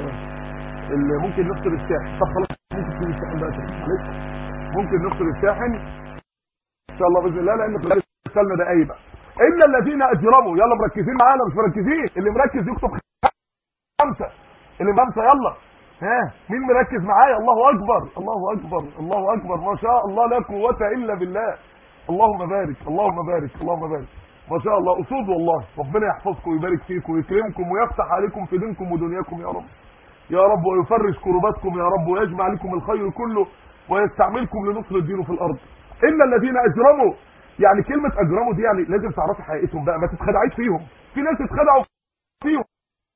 ال ممكن نفصل الشاحن طب خلاص ممكن تسيب الشاحن بقى تاني معلش ممكن نفصل الشاحن ان شاء الله باذن الله لان خلال لنا دقايق بقى ان الذين اجرموا يلا مركزين معانا مش مركزين اللي مركز يكتب خمسه اللي خمسه يلا ها مين مركز معايا الله اكبر الله اكبر الله اكبر ما شاء الله لا قوه الا بالله اللهم بارك اللهم بارك اللهم بارك ما شاء الله اسود والله ربنا يحفظكم ويبارك فيكم ويكرمكم ويفتح عليكم في دينكم ودنياكم يا رب يا رب ويفرج كرباتكم يا رب ويجمع لكم الخير كله ويستعملكم لنصر الدين في الارض ان الذين اجرموا يعني كلمه اجرموا دي يعني لازم تعرفي حقيقتهم بقى ما تتخدعيش فيهم في ناس اتخدعوا فيهم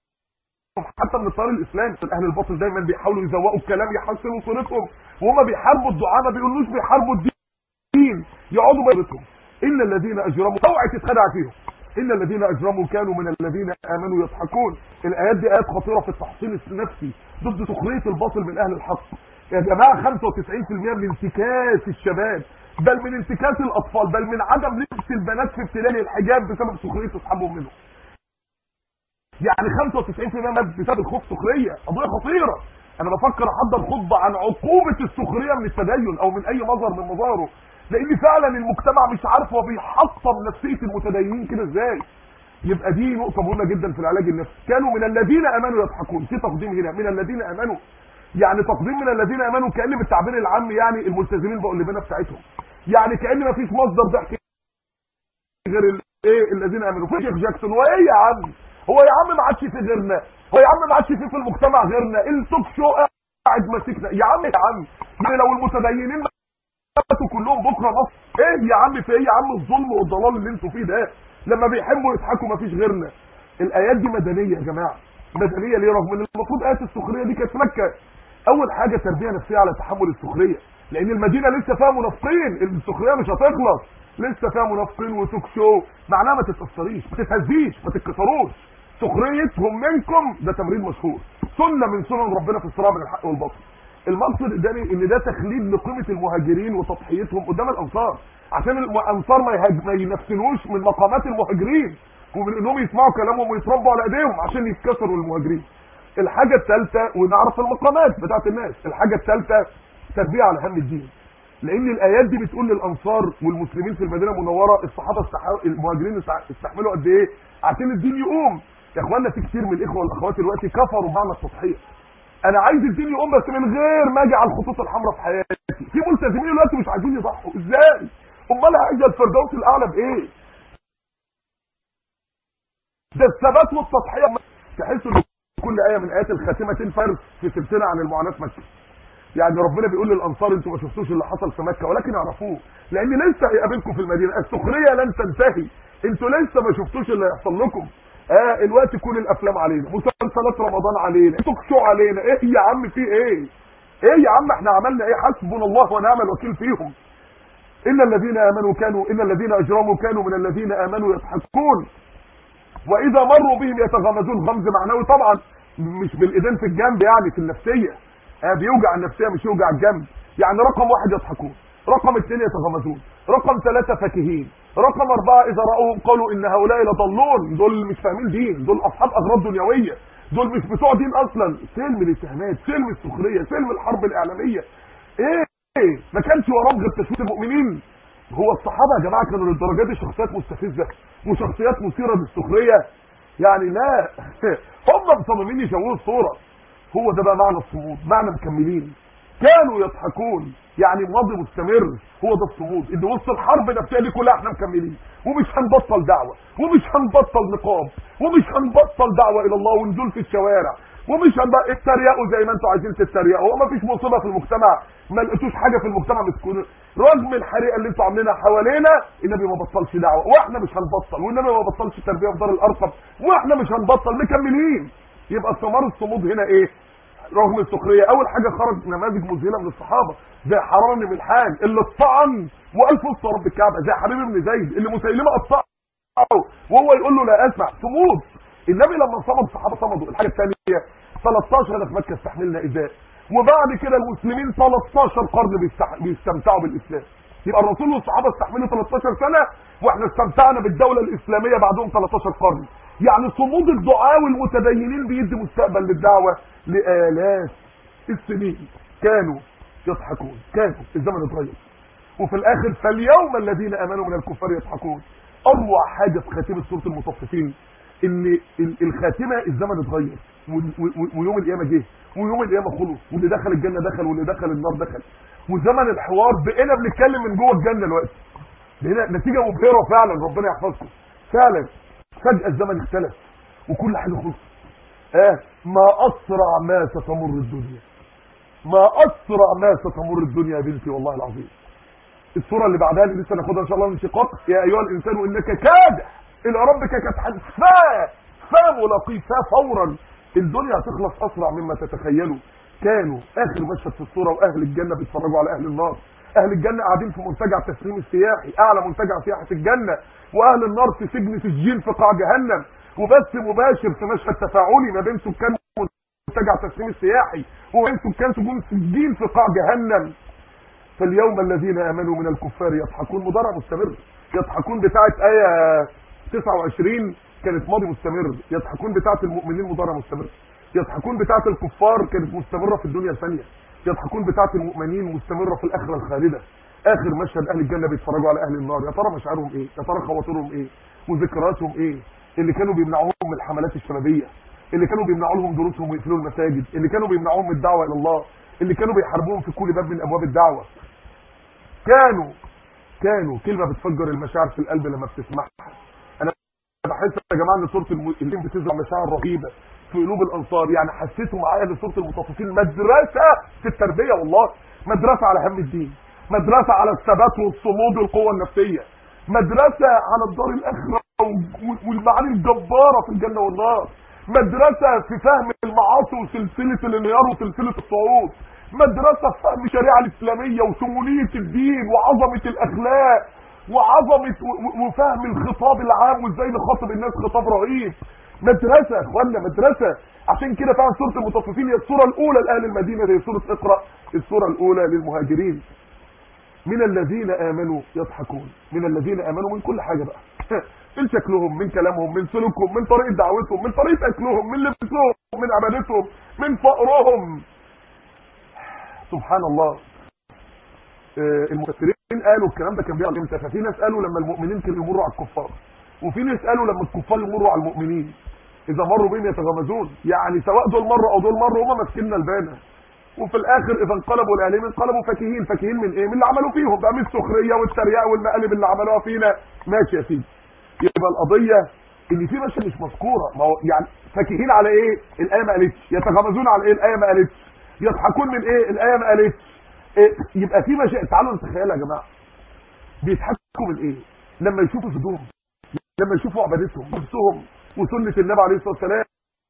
حتى من الطيار الاسلامي اهل الباطل دايما بيحاولوا يزوقوا الكلام يحسنوا صورتهم وهم بيحاربوا الدعاء ما بيقولوش بيحاربوا الدين يقعدوا بيرتهم ان الذين اجرموا اوعي تتخدع فيهم ان الذين اجرموا كانوا من الذين امنوا يضحكون الايات دي ايات خطيره في التحصين النفسي ضد سخريه الباطل من اهل الحق يا جماعه 95% من انتكاس الشباب بل من انتكاس الاطفال بل من عدم لبس البنات في ابتلاء الحجاب بسبب سخريه اصحابهم منهم يعني 95% بسبب الخوف سخريه قضيه خطيره انا بفكر احضر خطبه عن عقوبه السخريه من التدين او من اي مظهر من مظاهره لان فعلا المجتمع مش عارف هو بيحطم نفسيه المتدينين كده ازاي يبقى دي نقطه مهمه جدا في العلاج النفسي كانوا من الذين امنوا يضحكون في تقديم هنا من الذين امنوا يعني تقديم من الذين امنوا كان بالتعبير العام يعني الملتزمين بقوا اللبانه بتاعتهم يعني كان ما فيش مصدر ضحك غير الايه الذين امنوا في شيخ جاكسون وايه يا عم هو يا عم ما عادش في غيرنا هو يا عم ما عادش في في المجتمع غيرنا التوك شو قاعد ماسكنا يا عم يا عم يعني لو المتدينين ماتوا كلهم بكره مصر ايه يا عم في ايه يا عم الظلم والضلال اللي انتوا فيه ده لما بيحبوا يضحكوا مفيش غيرنا الايات دي مدنيه يا جماعه مدنيه ليه رغم ان المفروض ايات السخريه دي كانت في مكه اول حاجه تربيه نفسيه على تحمل السخريه لان المدينه لسه فيها منافقين السخريه مش هتخلص لسه فيها منافقين وتوك شو معناها ما تتاثريش ما تتهزيش ما تتكسروش سخريتهم منكم ده تمرين مشهور سنه من سنن ربنا في الصراع بين الحق والباطل المقصد الثاني ان ده تخليد لقيمه المهاجرين وتضحيتهم قدام الانصار عشان الانصار ما, يهاج... ما ينفسنوش من مقامات المهاجرين ومن انهم يسمعوا كلامهم ويتربوا على ايديهم عشان يتكسروا المهاجرين الحاجه الثالثه ونعرف المقامات بتاعت الناس الحاجه الثالثه تربيه على هم الدين لان الايات دي بتقول للانصار والمسلمين في المدينه المنوره الصحابه استح... المهاجرين استحملوا قد ايه عشان الدين يقوم يا اخوانا في كتير من الاخوه والاخوات دلوقتي كفروا بمعنى التضحيه انا عايز الدين يقوم بس من غير ما اجي على الخطوط الحمراء في حياتي في ملتزمين دلوقتي مش عايزين يضحوا ازاي امال هاجي الفردوس الاعلى بايه ده الثبات والتضحيه تحس ان كل ايه من ايات الخاتمه تنفرس في سلسله عن المعاناه في مكه يعني ربنا بيقول للانصار انتوا ما شفتوش اللي حصل في مكه ولكن اعرفوه لان لسه هيقابلكم في المدينه السخريه لن تنتهي انتوا لسه ما شفتوش اللي هيحصل لكم اه الوقت كل الافلام علينا مسلسلات رمضان علينا توك شو علينا ايه يا عم في ايه ايه يا عم احنا عملنا ايه حسبنا الله ونعم الوكيل فيهم ان الذين امنوا كانوا ان الذين اجرموا كانوا من الذين امنوا يضحكون واذا مروا بهم يتغمزون غمز معنوي طبعا مش بالايدين في الجنب يعني في النفسيه آه بيوجع النفسيه مش يوجع الجنب يعني رقم واحد يضحكون رقم اثنين يتغمزون رقم ثلاثة فاكهين رقم أربعة إذا رأوهم قالوا إن هؤلاء لضلون دول مش فاهمين دين دول أصحاب أغراض دنيوية دول مش بتوع دين أصلا سلم الاتهامات سلم السخرية سلم الحرب الإعلامية إيه إيه ما كانش وراهم غير تشويش المؤمنين هو الصحابة يا جماعة كانوا للدرجة دي شخصيات مستفزة وشخصيات مثيرة للسخرية يعني لا هم مصممين يشوهوا الصورة هو ده بقى معنى الصمود معنى مكملين كانوا يضحكون يعني ماضي مستمر هو ده الصمود ان وسط الحرب النفسيه دي كلها احنا مكملين ومش هنبطل دعوه ومش هنبطل نقاب ومش هنبطل دعوه الى الله ونزول في الشوارع ومش هنبقى اتريقوا زي ما انتوا عايزين تتريقوا هو ما فيش مصيبه في المجتمع ما لقيتوش حاجه في المجتمع مسكون رغم الحريقه اللي انتوا عاملينها حوالينا النبي ما بطلش دعوه واحنا مش هنبطل والنبي ما بطلش تربيه في دار الارقم واحنا مش هنبطل مكملين يبقى ثمار الصمود هنا ايه رغم السخريه اول حاجه خرج نماذج مذهله من الصحابه زي حرام بن الحان اللي اتطعن والف وسط رب الكعبه زي حبيب بن زيد اللي مسيلمه قطعه وهو يقول له لا اسمع صمود النبي لما صمد الصحابه صمدوا الحاجه الثانيه 13 في مكه استحملنا ايذاء وبعد كده المسلمين 13 قرن بيستح... بيستمتعوا بالاسلام يبقى الرسول والصحابه استحملوا 13 سنه واحنا استمتعنا بالدوله الاسلاميه بعدهم 13 قرن يعني صمود الدعاء والمتدينين بيدي مستقبل للدعوه لالاف السنين كانوا يضحكون كانوا الزمن اتغير وفي الاخر فاليوم الذين امنوا من الكفار يضحكون اروع حاجه في خاتمه سوره المطففين ان الخاتمه الزمن اتغير ويوم القيامه جه ويوم القيامه خلص واللي دخل الجنه دخل واللي دخل النار دخل وزمن الحوار بقينا بنتكلم من جوه الجنه دلوقتي بقينا نتيجه مبهره فعلا ربنا يحفظكم فعلا فجاه الزمن اختلف وكل حاجه خلصت اه ما اسرع ما ستمر الدنيا ما اسرع ما ستمر الدنيا يا بنتي والله العظيم الصوره اللي بعدها اللي لسه ناخدها ان شاء الله من شقاق يا ايها الانسان انك كادح الى ربك كدحا فا فملاقيه فورا الدنيا هتخلص اسرع مما تتخيلوا كانوا اخر مشهد في الصوره واهل الجنه بيتفرجوا على اهل النار اهل الجنه قاعدين في منتجع التسليم السياحي اعلى منتجع سياحه الجنه واهل النار في سجن سجين في قاع جهنم وبث مباشر في مشهد تفاعلي ما بين سكان منتجع التسليم السياحي وبين سكان سجون سجين في قاع جهنم فاليوم الذين امنوا من الكفار يضحكون مضارع مستمر يضحكون بتاعه ايه 29 كانت ماضي مستمر يضحكون بتاعه المؤمنين مضارع مستمر يضحكون بتاعه الكفار كانت مستمره في الدنيا الثانيه يضحكون بتاعه المؤمنين مستمره في الاخره الخالده اخر مشهد اهل الجنه بيتفرجوا على اهل النار يا ترى مشاعرهم ايه يا ترى خواطرهم ايه وذكرياتهم ايه اللي كانوا بيمنعوهم من الحملات الشبابيه اللي كانوا بيمنعوا لهم دروسهم ويقفلوا المساجد اللي كانوا بيمنعوهم من الدعوه الى الله اللي كانوا بيحاربوهم في كل باب من ابواب الدعوه كانوا كانوا كلمه بتفجر المشاعر في القلب لما بتسمعها انا بحس يا جماعه ان سوره المؤمنين بتزرع مشاعر رهيبه في قلوب الانصار يعني حسيتوا معايا ان سوره المطففين مدرسه في التربيه والله مدرسه على هم الدين مدرسه على الثبات والصمود والقوه النفسيه مدرسه على الدار الاخره والمعاني الجباره في الجنه والنار مدرسه في فهم المعاصي وسلسله الانهيار وسلسله الصعود مدرسه في فهم الشريعه الاسلاميه وشموليه الدين وعظمه الاخلاق وعظمه وفهم الخطاب العام وازاي نخاطب الناس خطاب رهيب مدرسه يا اخوانا مدرسه عشان كده فعلا سوره المطففين هي السوره الاولى لاهل المدينه زي سوره اقرا السوره الاولى للمهاجرين من الذين امنوا يضحكون من الذين امنوا من كل حاجه بقى من شكلهم من كلامهم من سلوكهم من طريقه دعوتهم من طريقه اكلهم من لبسهم من عبادتهم من فقرهم سبحان الله المفسرين قالوا الكلام ده كان بيحصل امتى ففي ناس قالوا لما المؤمنين كانوا يمروا على الكفار وفي ناس قالوا لما الكفار يمروا على المؤمنين اذا مروا بهم يتغمزون يعني سواء دول مروا او دول مروا هم ماسكين البانه وفي الاخر اذا انقلبوا الاهلين انقلبوا فاكهين فاكهين من ايه من اللي عملوه فيهم بقى من السخريه والتريقه والمقالب اللي عملوها فينا ماشي يا سيدي يبقى القضيه ان في ماشي مش مذكوره ما هو يعني فاكهين على ايه الايه ما قالتش يتغمزون على ايه الايه ما قالتش يضحكون من ايه الايه ما قالتش إيه؟ يبقى في مشاكل تعالوا نتخيلها يا جماعه بيضحكوا من ايه لما يشوفوا صدورهم لما يشوفوا عبادتهم نفسهم وسنه النبي عليه الصلاه والسلام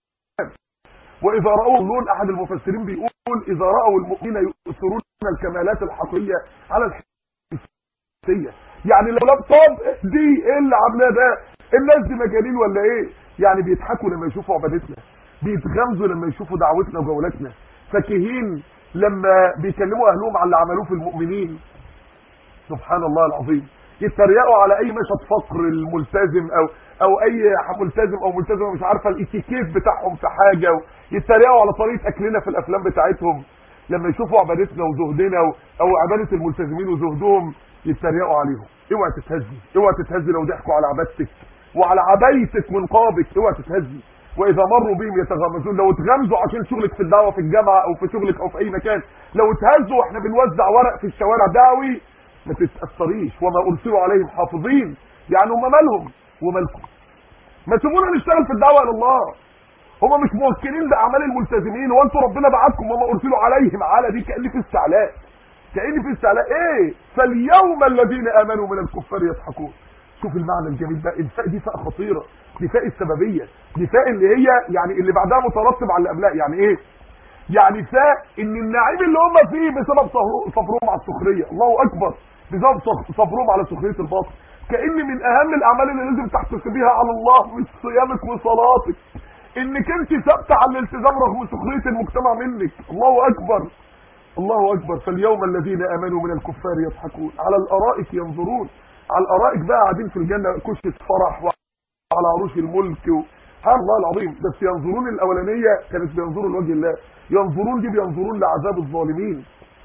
واذا راوا لون احد المفسرين بيقول اذا راوا المؤمنين يؤثرون الكمالات الحقيقيه على نفسيه يعني لو لابتوب دي ايه اللي عاملاه ده الناس دي مجانين ولا ايه يعني بيضحكوا لما يشوفوا عبادتنا بيتغمزوا لما يشوفوا دعوتنا وجولاتنا فكهين لما بيكلموا اهلهم على اللي عملوه في المؤمنين سبحان الله العظيم يتريقوا على اي مشهد فقر الملتزم او او اي ملتزم او ملتزمه مش عارفه الاتيكيت بتاعهم في حاجه يتريقوا على طريقه اكلنا في الافلام بتاعتهم لما يشوفوا عبادتنا وزهدنا او, أو عباده الملتزمين وزهدهم يتريقوا عليهم اوعى تتهزي اوعى تتهزي لو ضحكوا على عبادتك وعلى عبايتك من قابك اوعى تتهزي واذا مروا بهم يتغمزون لو اتغمزوا عشان شغلك في الدعوه في الجامعه او في شغلك او في اي مكان لو اتهزوا واحنا بنوزع ورق في الشوارع دعوي ما تتاثريش وما ارسلوا عليهم حافظين يعني هم مالهم ومالكم ما تسيبونا نشتغل في الدعوه الى الله هم مش موكلين باعمال الملتزمين وانتوا ربنا بعتكم وما ارسلوا عليهم على دي كان في استعلاء كان في استعلاء ايه فاليوم الذين امنوا من الكفار يضحكون شوف المعنى الجميل ده الفاء دي فاء خطيره دي فاء السببيه دي فاء اللي هي يعني اللي بعدها مترتب على اللي قبلها يعني ايه يعني فاء ان النعيم اللي هم فيه بسبب صبرهم على السخريه الله اكبر بسبب صبرهم على سخريه الباطل كان من اهم الاعمال اللي لازم تحتسبيها على الله من صيامك وصلاتك انك انت ثابته على الالتزام رغم سخريه المجتمع منك الله اكبر الله اكبر فاليوم الذين امنوا من الكفار يضحكون على الارائك ينظرون على الارائك بقى قاعدين في الجنه كشه فرح وعلى عروش الملك و... سبحان الله العظيم بس ينظرون الاولانيه كانت بينظروا لوجه الله ينظرون دي بينظرون لعذاب الظالمين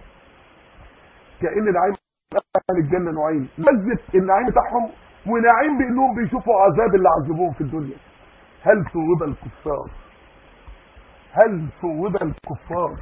كان نعيم اهل الجنه نوعين لذه النعيم بتاعهم ونعيم بانهم بيشوفوا عذاب اللي عذبوهم في الدنيا هل ثوب الكفار هل ثوب الكفار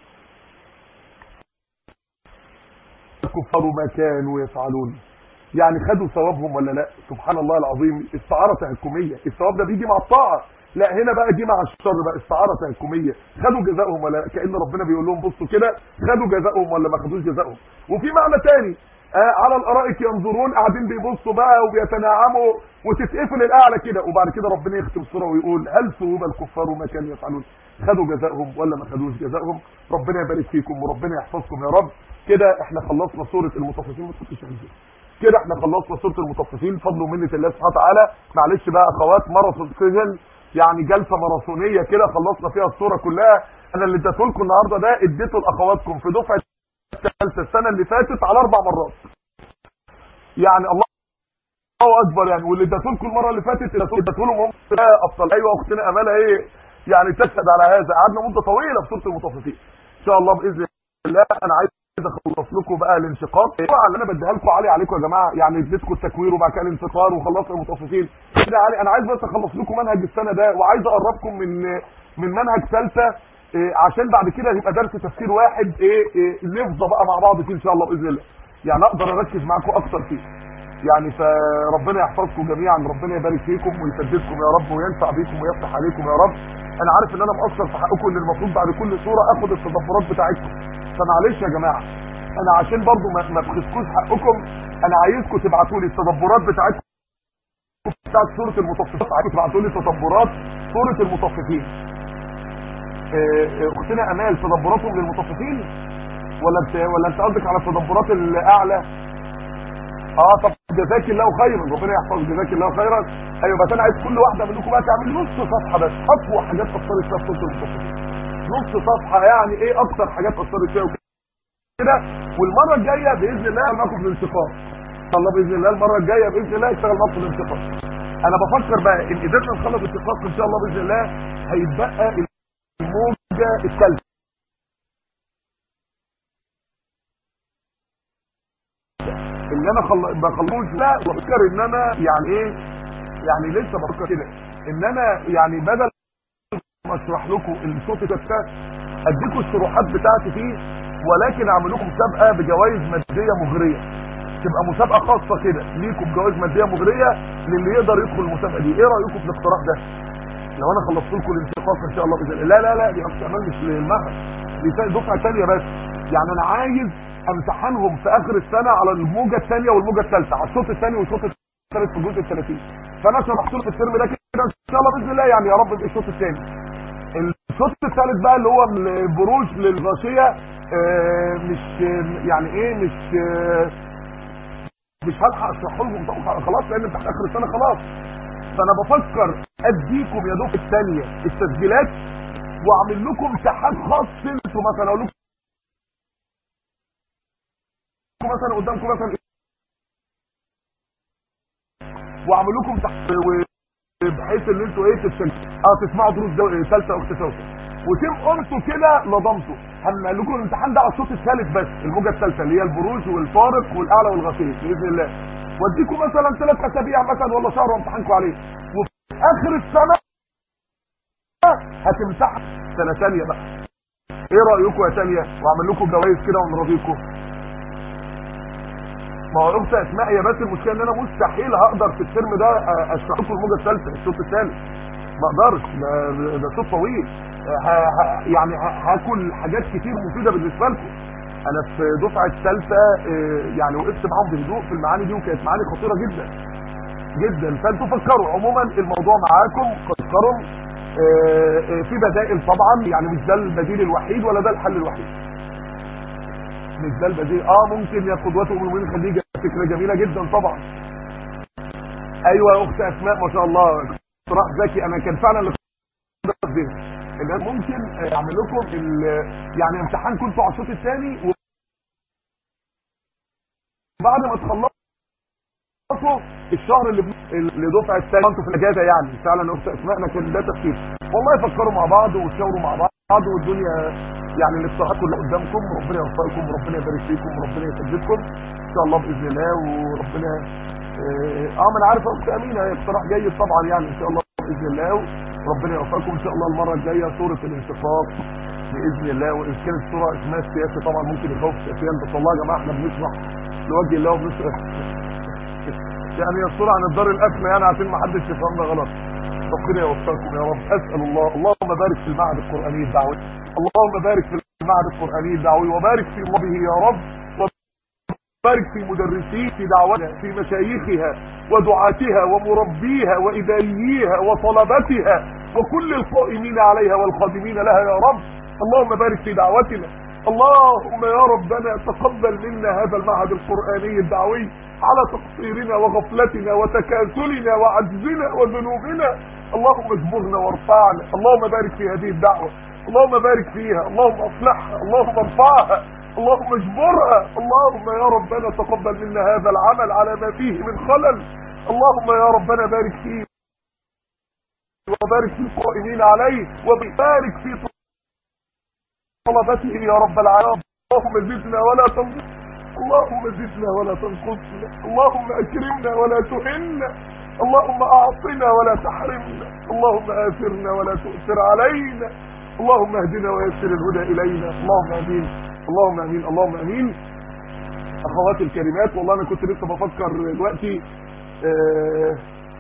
الكفار ما كانوا يفعلون يعني خدوا ثوابهم ولا لا سبحان الله العظيم استعاره تهكميه الثواب ده بيجي مع الطاعه لا هنا بقى جه مع الشر بقى استعاره تهكميه خدوا جزائهم ولا كان ربنا بيقول لهم بصوا كده خدوا جزائهم ولا ما خدوش جزائهم وفي معنى تاني آه على الارائك ينظرون قاعدين بيبصوا بقى وبيتنعموا وتتقفل الاعلى كده وبعد كده ربنا يختم الصوره ويقول هل ثوب الكفار ما كانوا يفعلون خدوا جزائهم ولا ما خدوش جزائهم ربنا يبارك فيكم وربنا يحفظكم يا رب كده احنا خلصنا سوره المطففين ما تحطش عندي كده احنا خلصنا سوره المطففين فضل ومنه الله سبحانه وتعالى معلش بقى اخوات ماراثون سيزن يعني جلسه ماراثونيه كده خلصنا فيها الصوره كلها انا اللي اديته لكم النهارده ده اديته لاخواتكم في دفعه الثالثه السنه اللي فاتت على اربع مرات يعني الله الله اكبر يعني واللي اديته لكم المره اللي فاتت اديته لهم هم افضل ايوه اختنا امالها ايه يعني تشهد على هذا قعدنا مده طويله في سوره المطففين ان شاء الله باذن الله انا عايز اخلص لكم بقى الانشقاق طبعا اللي انا بديها لكم عالي عليكم يا جماعه يعني اديتكم التكوير وبعد كده الانفطار وخلصنا المطففين كده علي انا عايز بس اخلص لكم منهج السنه ده وعايز اقربكم من من منهج ثالثه إيه عشان بعد كده يبقى درس تفسير واحد ايه, إيه نفضى بقى مع بعض فيه ان شاء الله باذن الله يعني اقدر اركز معاكم اكتر فيه يعني فربنا يحفظكم جميعا ربنا يبارك فيكم ويسددكم يا رب وينفع بيكم ويفتح عليكم يا رب انا عارف ان انا مقصر في حقكم ان المفروض بعد كل صوره اخد التدبرات بتاعتكم فمعلش يا جماعه انا عشان برضو ما ما تخسكوش حقكم انا عايزكم تبعتوا لي التدبرات بتاعتكم بتاعت سوره المطففين عايزكم تبعتوا لي تدبرات سوره المطففين اختنا امال تدبراتهم للمطففين ولا انت ولا انت قصدك على التدبرات الاعلى اه طب جزاك الله خيرا ربنا يحفظك جزاك الله خيرا ايوه بس انا عايز كل واحده منكم بقى تعمل نص صفحه بس اقوى حاجات اثرت فيها في سوره المطففين نص صفحه يعني ايه اكتر حاجات اثرت فيها كده والمره الجايه باذن الله معاكم في الانتقام ان شاء الله باذن الله المره الجايه باذن الله اشتغل معاكم في الانتقام انا بفكر بقى ان قدرنا نخلص الانتقام ان شاء الله باذن الله هيتبقى الموجه الثالثه اللي انا خل... بخلصوش لا بفكر ان انا يعني ايه يعني لسه بفكر كده ان انا يعني بدل ما اشرح لكم الصوت ده اديكم الشروحات بتاعتي فيه ولكن اعمل لكم مسابقه بجوائز ماديه مغريه تبقى مسابقه خاصه كده ليكم بجوائز ماديه مغريه للي يقدر يدخل المسابقه دي ايه رايكم في الاقتراح ده لو انا خلصت لكم الانتقاص ان شاء الله باذن الله لا لا لا دي احتمال مش للمعهد دي دفعه ثانيه بس يعني انا عايز امتحنهم في اخر السنه على الموجه الثانيه والموجه الثالثه على الشوط الثاني والشوط الثالث في الجزء ال 30 فانا شرحت لكم الترم ده كده ان شاء الله باذن الله يعني يا رب يبقى الشوط الثاني الشوط الثالث بقى اللي هو من البروج للغاشيه آه مش يعني ايه مش آه مش هلحق اشرحه لكم طبعا خلاص لان امتحان اخر السنه خلاص فانا بفكر اديكم يا دوب الثانيه التسجيلات واعمل لكم امتحان خاص انتوا مثلا اقول لكم مثلا قدامكم مثلا واعمل لكم امتحان بحيث ان انتوا ايه تتسجلوا اه تسمعوا دروس ثالثه اخت سوسه وتبقوا انتوا كده نظمتوا هنعمل لكم الامتحان ده على الصوت الثالث بس الموجه الثالثه اللي هي البروج والفارق والاعلى والغفير باذن الله واديكم مثلا ثلاث اسابيع مثلا ولا شهر وامتحانكم عليه وفي اخر السنه هتمتحن سنه ثانيه بقى ايه رايكم يا ثانيه واعمل لكم جوائز كده ونرضيكم ما هو اخت اسماء هي بس المشكله ان انا مستحيل هقدر في الترم ده اشرح لكم الموجه الثالثه الصوت الثالث ما اقدرش ده, ده صوت طويل ه... ه... يعني هاكل حاجات كتير مفيده بالنسبه لكم انا في دفعه ثالثه يعني وقفت معاهم بهدوء في المعاني دي وكانت معاني خطيره جدا جدا فانتوا فكروا عموما الموضوع معاكم فكروا في بدائل طبعا يعني مش ده البديل الوحيد ولا ده الحل الوحيد مش ده البديل اه ممكن يا قدوات ام المؤمنين خديجه فكره جميله جدا طبعا ايوه يا اخت اسماء ما شاء الله اقتراح ذكي انا كان فعلا اللي ان ممكن اعمل لكم يعني امتحان كنتوا على الصوت الثاني وبعد ما تخلصوا الشهر اللي لدفعه الثانيه انتوا في الاجازه يعني فعلا اخت اسماء كان ده تفكير والله فكروا مع بعض وتشاوروا مع بعض والدنيا يعني الاقتراحات كلها قدامكم ربنا يوفقكم وربنا يبارك فيكم وربنا يسددكم ان شاء الله باذن الله وربنا اه ما انا عارف اخت امينه اقتراح جيد طبعا يعني ان شاء الله باذن الله ربنا يوفقكم ان شاء الله المره الجايه سوره الانشقاق باذن الله وان كانت سوره اسمها السياسه طبعا ممكن يخوف سياسيا بس والله يا جماعه احنا بنشرح لوجه الله وبنشرح يعني الصوره عن الدار الادنى يعني عشان ما حدش يفهمنا غلط ربنا يوفقكم يا رب اسال الله اللهم بارك في المعهد القراني الدعوي اللهم بارك في المعهد القراني الدعوي وبارك في الله يا رب بارك في مدرسيه في دعوتها في مشايخها ودعاتها ومربيها وإدارييها وطلبتها وكل القائمين عليها والخادمين لها يا رب اللهم بارك في دعوتنا اللهم يا ربنا تقبل منا هذا المعهد القرآني الدعوي على تقصيرنا وغفلتنا وتكاسلنا وعجزنا وذنوبنا اللهم اجبرنا وارفعنا اللهم بارك في هذه الدعوة اللهم بارك فيها اللهم اصلحها اللهم ارفعها اللهم اجبرها اللهم يا ربنا تقبل منا هذا العمل على ما فيه من خلل اللهم يا ربنا بارك فيه وبارك في القائمين عليه وبارك في طلبته يا رب العالمين اللهم زدنا ولا تنقص اللهم زدنا ولا تنقصنا اللهم اكرمنا ولا تهنا اللهم اعطنا ولا تحرمنا اللهم اثرنا ولا تؤثر علينا اللهم اهدنا ويسر الهدى الينا اللهم امين اللهم امين اللهم امين اخواتي الكريمات والله انا كنت لسه بفكر دلوقتي آه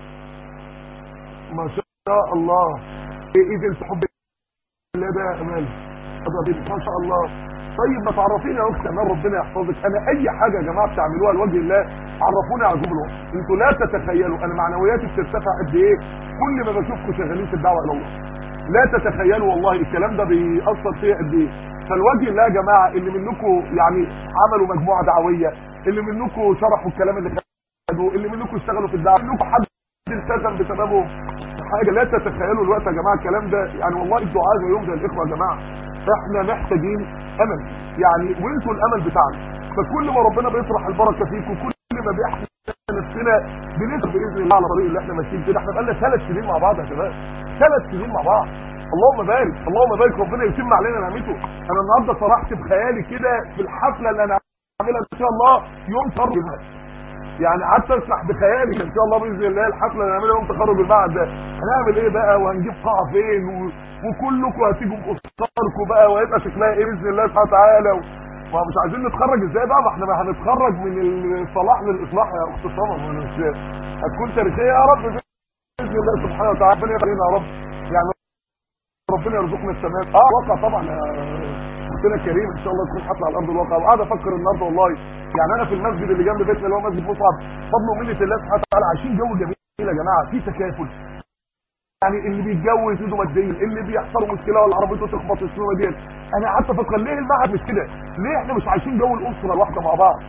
ما شاء الله ايه اذا حب الله ده يا امال ما شاء الله طيب ما تعرفيني يا اختي امال ربنا يحفظك انا اي حاجه يا جماعه بتعملوها لوجه الله عرفوني على جمله انتوا لا تتخيلوا انا معنوياتي بترتفع قد ايه كل ما بشوفكم شغالين في الدعوه الى الله لا تتخيلوا والله الكلام ده بيأثر فيا قد ايه فالوجه الله يا جماعه اللي منكم يعني عملوا مجموعه دعويه اللي منكم شرحوا الكلام اللي خدوه اللي منكم اشتغلوا في الدعوه منكم حد التزم بسببه حاجه لا تتخيلوا الوقت يا جماعه الكلام ده يعني والله الدعاء يوم ده الاخوه يا جماعه احنا محتاجين امل يعني وانتوا الامل بتاعنا فكل ما ربنا بيطرح البركه فيكم كل ما بيحسن نفسنا بنسر باذن الله على الطريق اللي احنا ماشيين كده احنا بقالنا ثلاث سنين مع بعض يا شباب ثلاث سنين مع بعض اللهم بارك اللهم بارك ربنا يتم علينا نعمته انا النهارده فرحت بخيالي كده في الحفله اللي انا هعملها ان شاء الله يوم تخرج المعهد يعني قعدت اسرح بخيالي ان شاء الله باذن الله الحفله اللي هنعملها يوم تخرج المعهد ده هنعمل ايه بقى وهنجيب قاعه فين و... وكلكم هتيجوا باسراركم بقى وهيبقى شكلها ايه باذن الله سبحانه وتعالى و... ما مش عايزين نتخرج ازاي بقى ما احنا ما هنتخرج من الصلاح للاصلاح يا اخت سمر مش هتكون تاريخيه يا رب باذن الله سبحانه وتعالى ربنا يخلينا يا رب يعني ربنا يرزقنا التمام اه واقع طبعا اختنا الكريم ان شاء الله تكون حفله على ارض الواقع وقاعد افكر النهارده والله يعني انا في المسجد اللي جنب بيتنا اللي هو مسجد مصعب فضل ومنه الله سبحانه وتعالى عايشين جو جميل يا جماعه في تكافل يعني اللي بيتجوز ايده ماديا اللي بيحصل مشكله ولا عربيته تخبط السنه دي انا قعدت افكر ليه المعهد مش كده ليه احنا مش عايشين جو الاسره الواحده مع بعض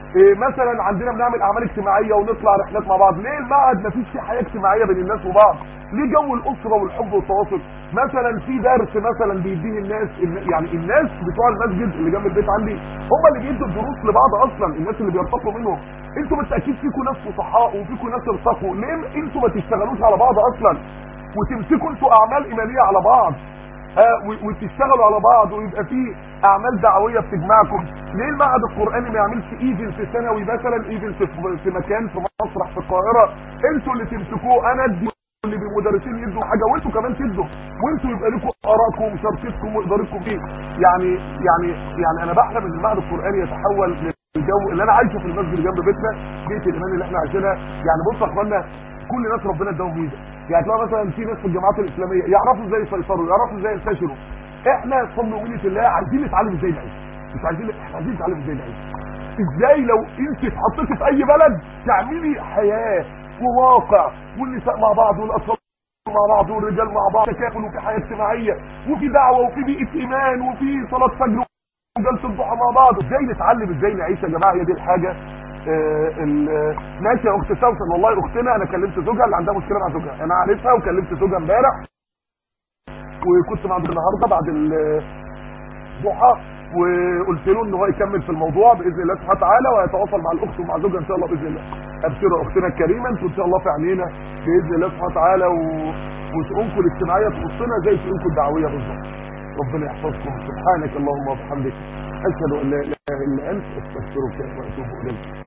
إيه مثلا عندنا بنعمل اعمال اجتماعيه ونطلع رحلات مع بعض ليه المعهد مفيش فيه حياه اجتماعيه بين الناس وبعض ليه جو الاسره والحب والتواصل مثلا في درس مثلا بيديه الناس يعني الناس بتوع المسجد اللي جنب البيت عندي هم اللي بيدوا الدروس لبعض اصلا الناس اللي بيرتقوا منهم انتوا بالتاكيد فيكم ناس فصحاء وفيكم ناس ارتقوا ليه انتوا ما تشتغلوش على بعض اصلا وتمسكوا انتوا اعمال ايمانيه على بعض آه وتشتغلوا على بعض ويبقى في اعمال دعويه بتجمعكم ليه المعهد القراني ما يعملش ايفنت سنوي مثلا ايفنت في مكان في مسرح في القاهره انتوا اللي تمسكوه انا ادي اللي بالمدرسين يدوا حاجه وانتوا كمان تدوا وانتوا يبقى لكم ارائكم ومشاركتكم وادارتكم فيه يعني يعني يعني انا بحلم ان المعهد القراني يتحول للجو اللي انا عايشه في المسجد اللي جنب بيتنا بيت الايمان اللي احنا عايشينها يعني بصوا يا اخوانا كل ناس ربنا اداهم ميزه يعني تلاقي مثلا في ناس في الجامعات الاسلاميه يعرفوا ازاي يسيطروا يعرفوا ازاي ينتشروا احنا بفضل ومنه الله عايزين نتعلم ازاي نعيش مش عايزين احنا عايزين نتعلم ازاي نعيش ازاي لو انت اتحطيتي في اي بلد تعملي حياه وواقع والنساء مع بعض والاطفال مع بعض والرجال مع بعض تكافل وفي حياه اجتماعيه وفي دعوه وفي بيئه ايمان وفي صلاه فجر وجلسه الضحى مع بعض ازاي نتعلم ازاي نعيش يا جماعه هي دي الحاجه آه ماشي يا اخت سوسن والله اختنا انا كلمت زوجها اللي عندها مشكله مع زوجها انا عارفها وكلمت زوجها امبارح وكنت معاه النهارده بعد الضحى وقلت له ان هو يكمل في الموضوع باذن الله سبحانه وتعالى ويتواصل مع الاخت ومع زوجها ان شاء الله باذن الله ابشروا اختنا الكريمه انتوا ان شاء الله في عينينا باذن الله سبحانه وتعالى و... وشؤونكم الاجتماعيه تخصنا زي شؤونكم الدعويه بالظبط ربنا يحفظكم سبحانك اللهم وبحمدك اشهد ان لا اله الا انت استغفرك واتوب اليك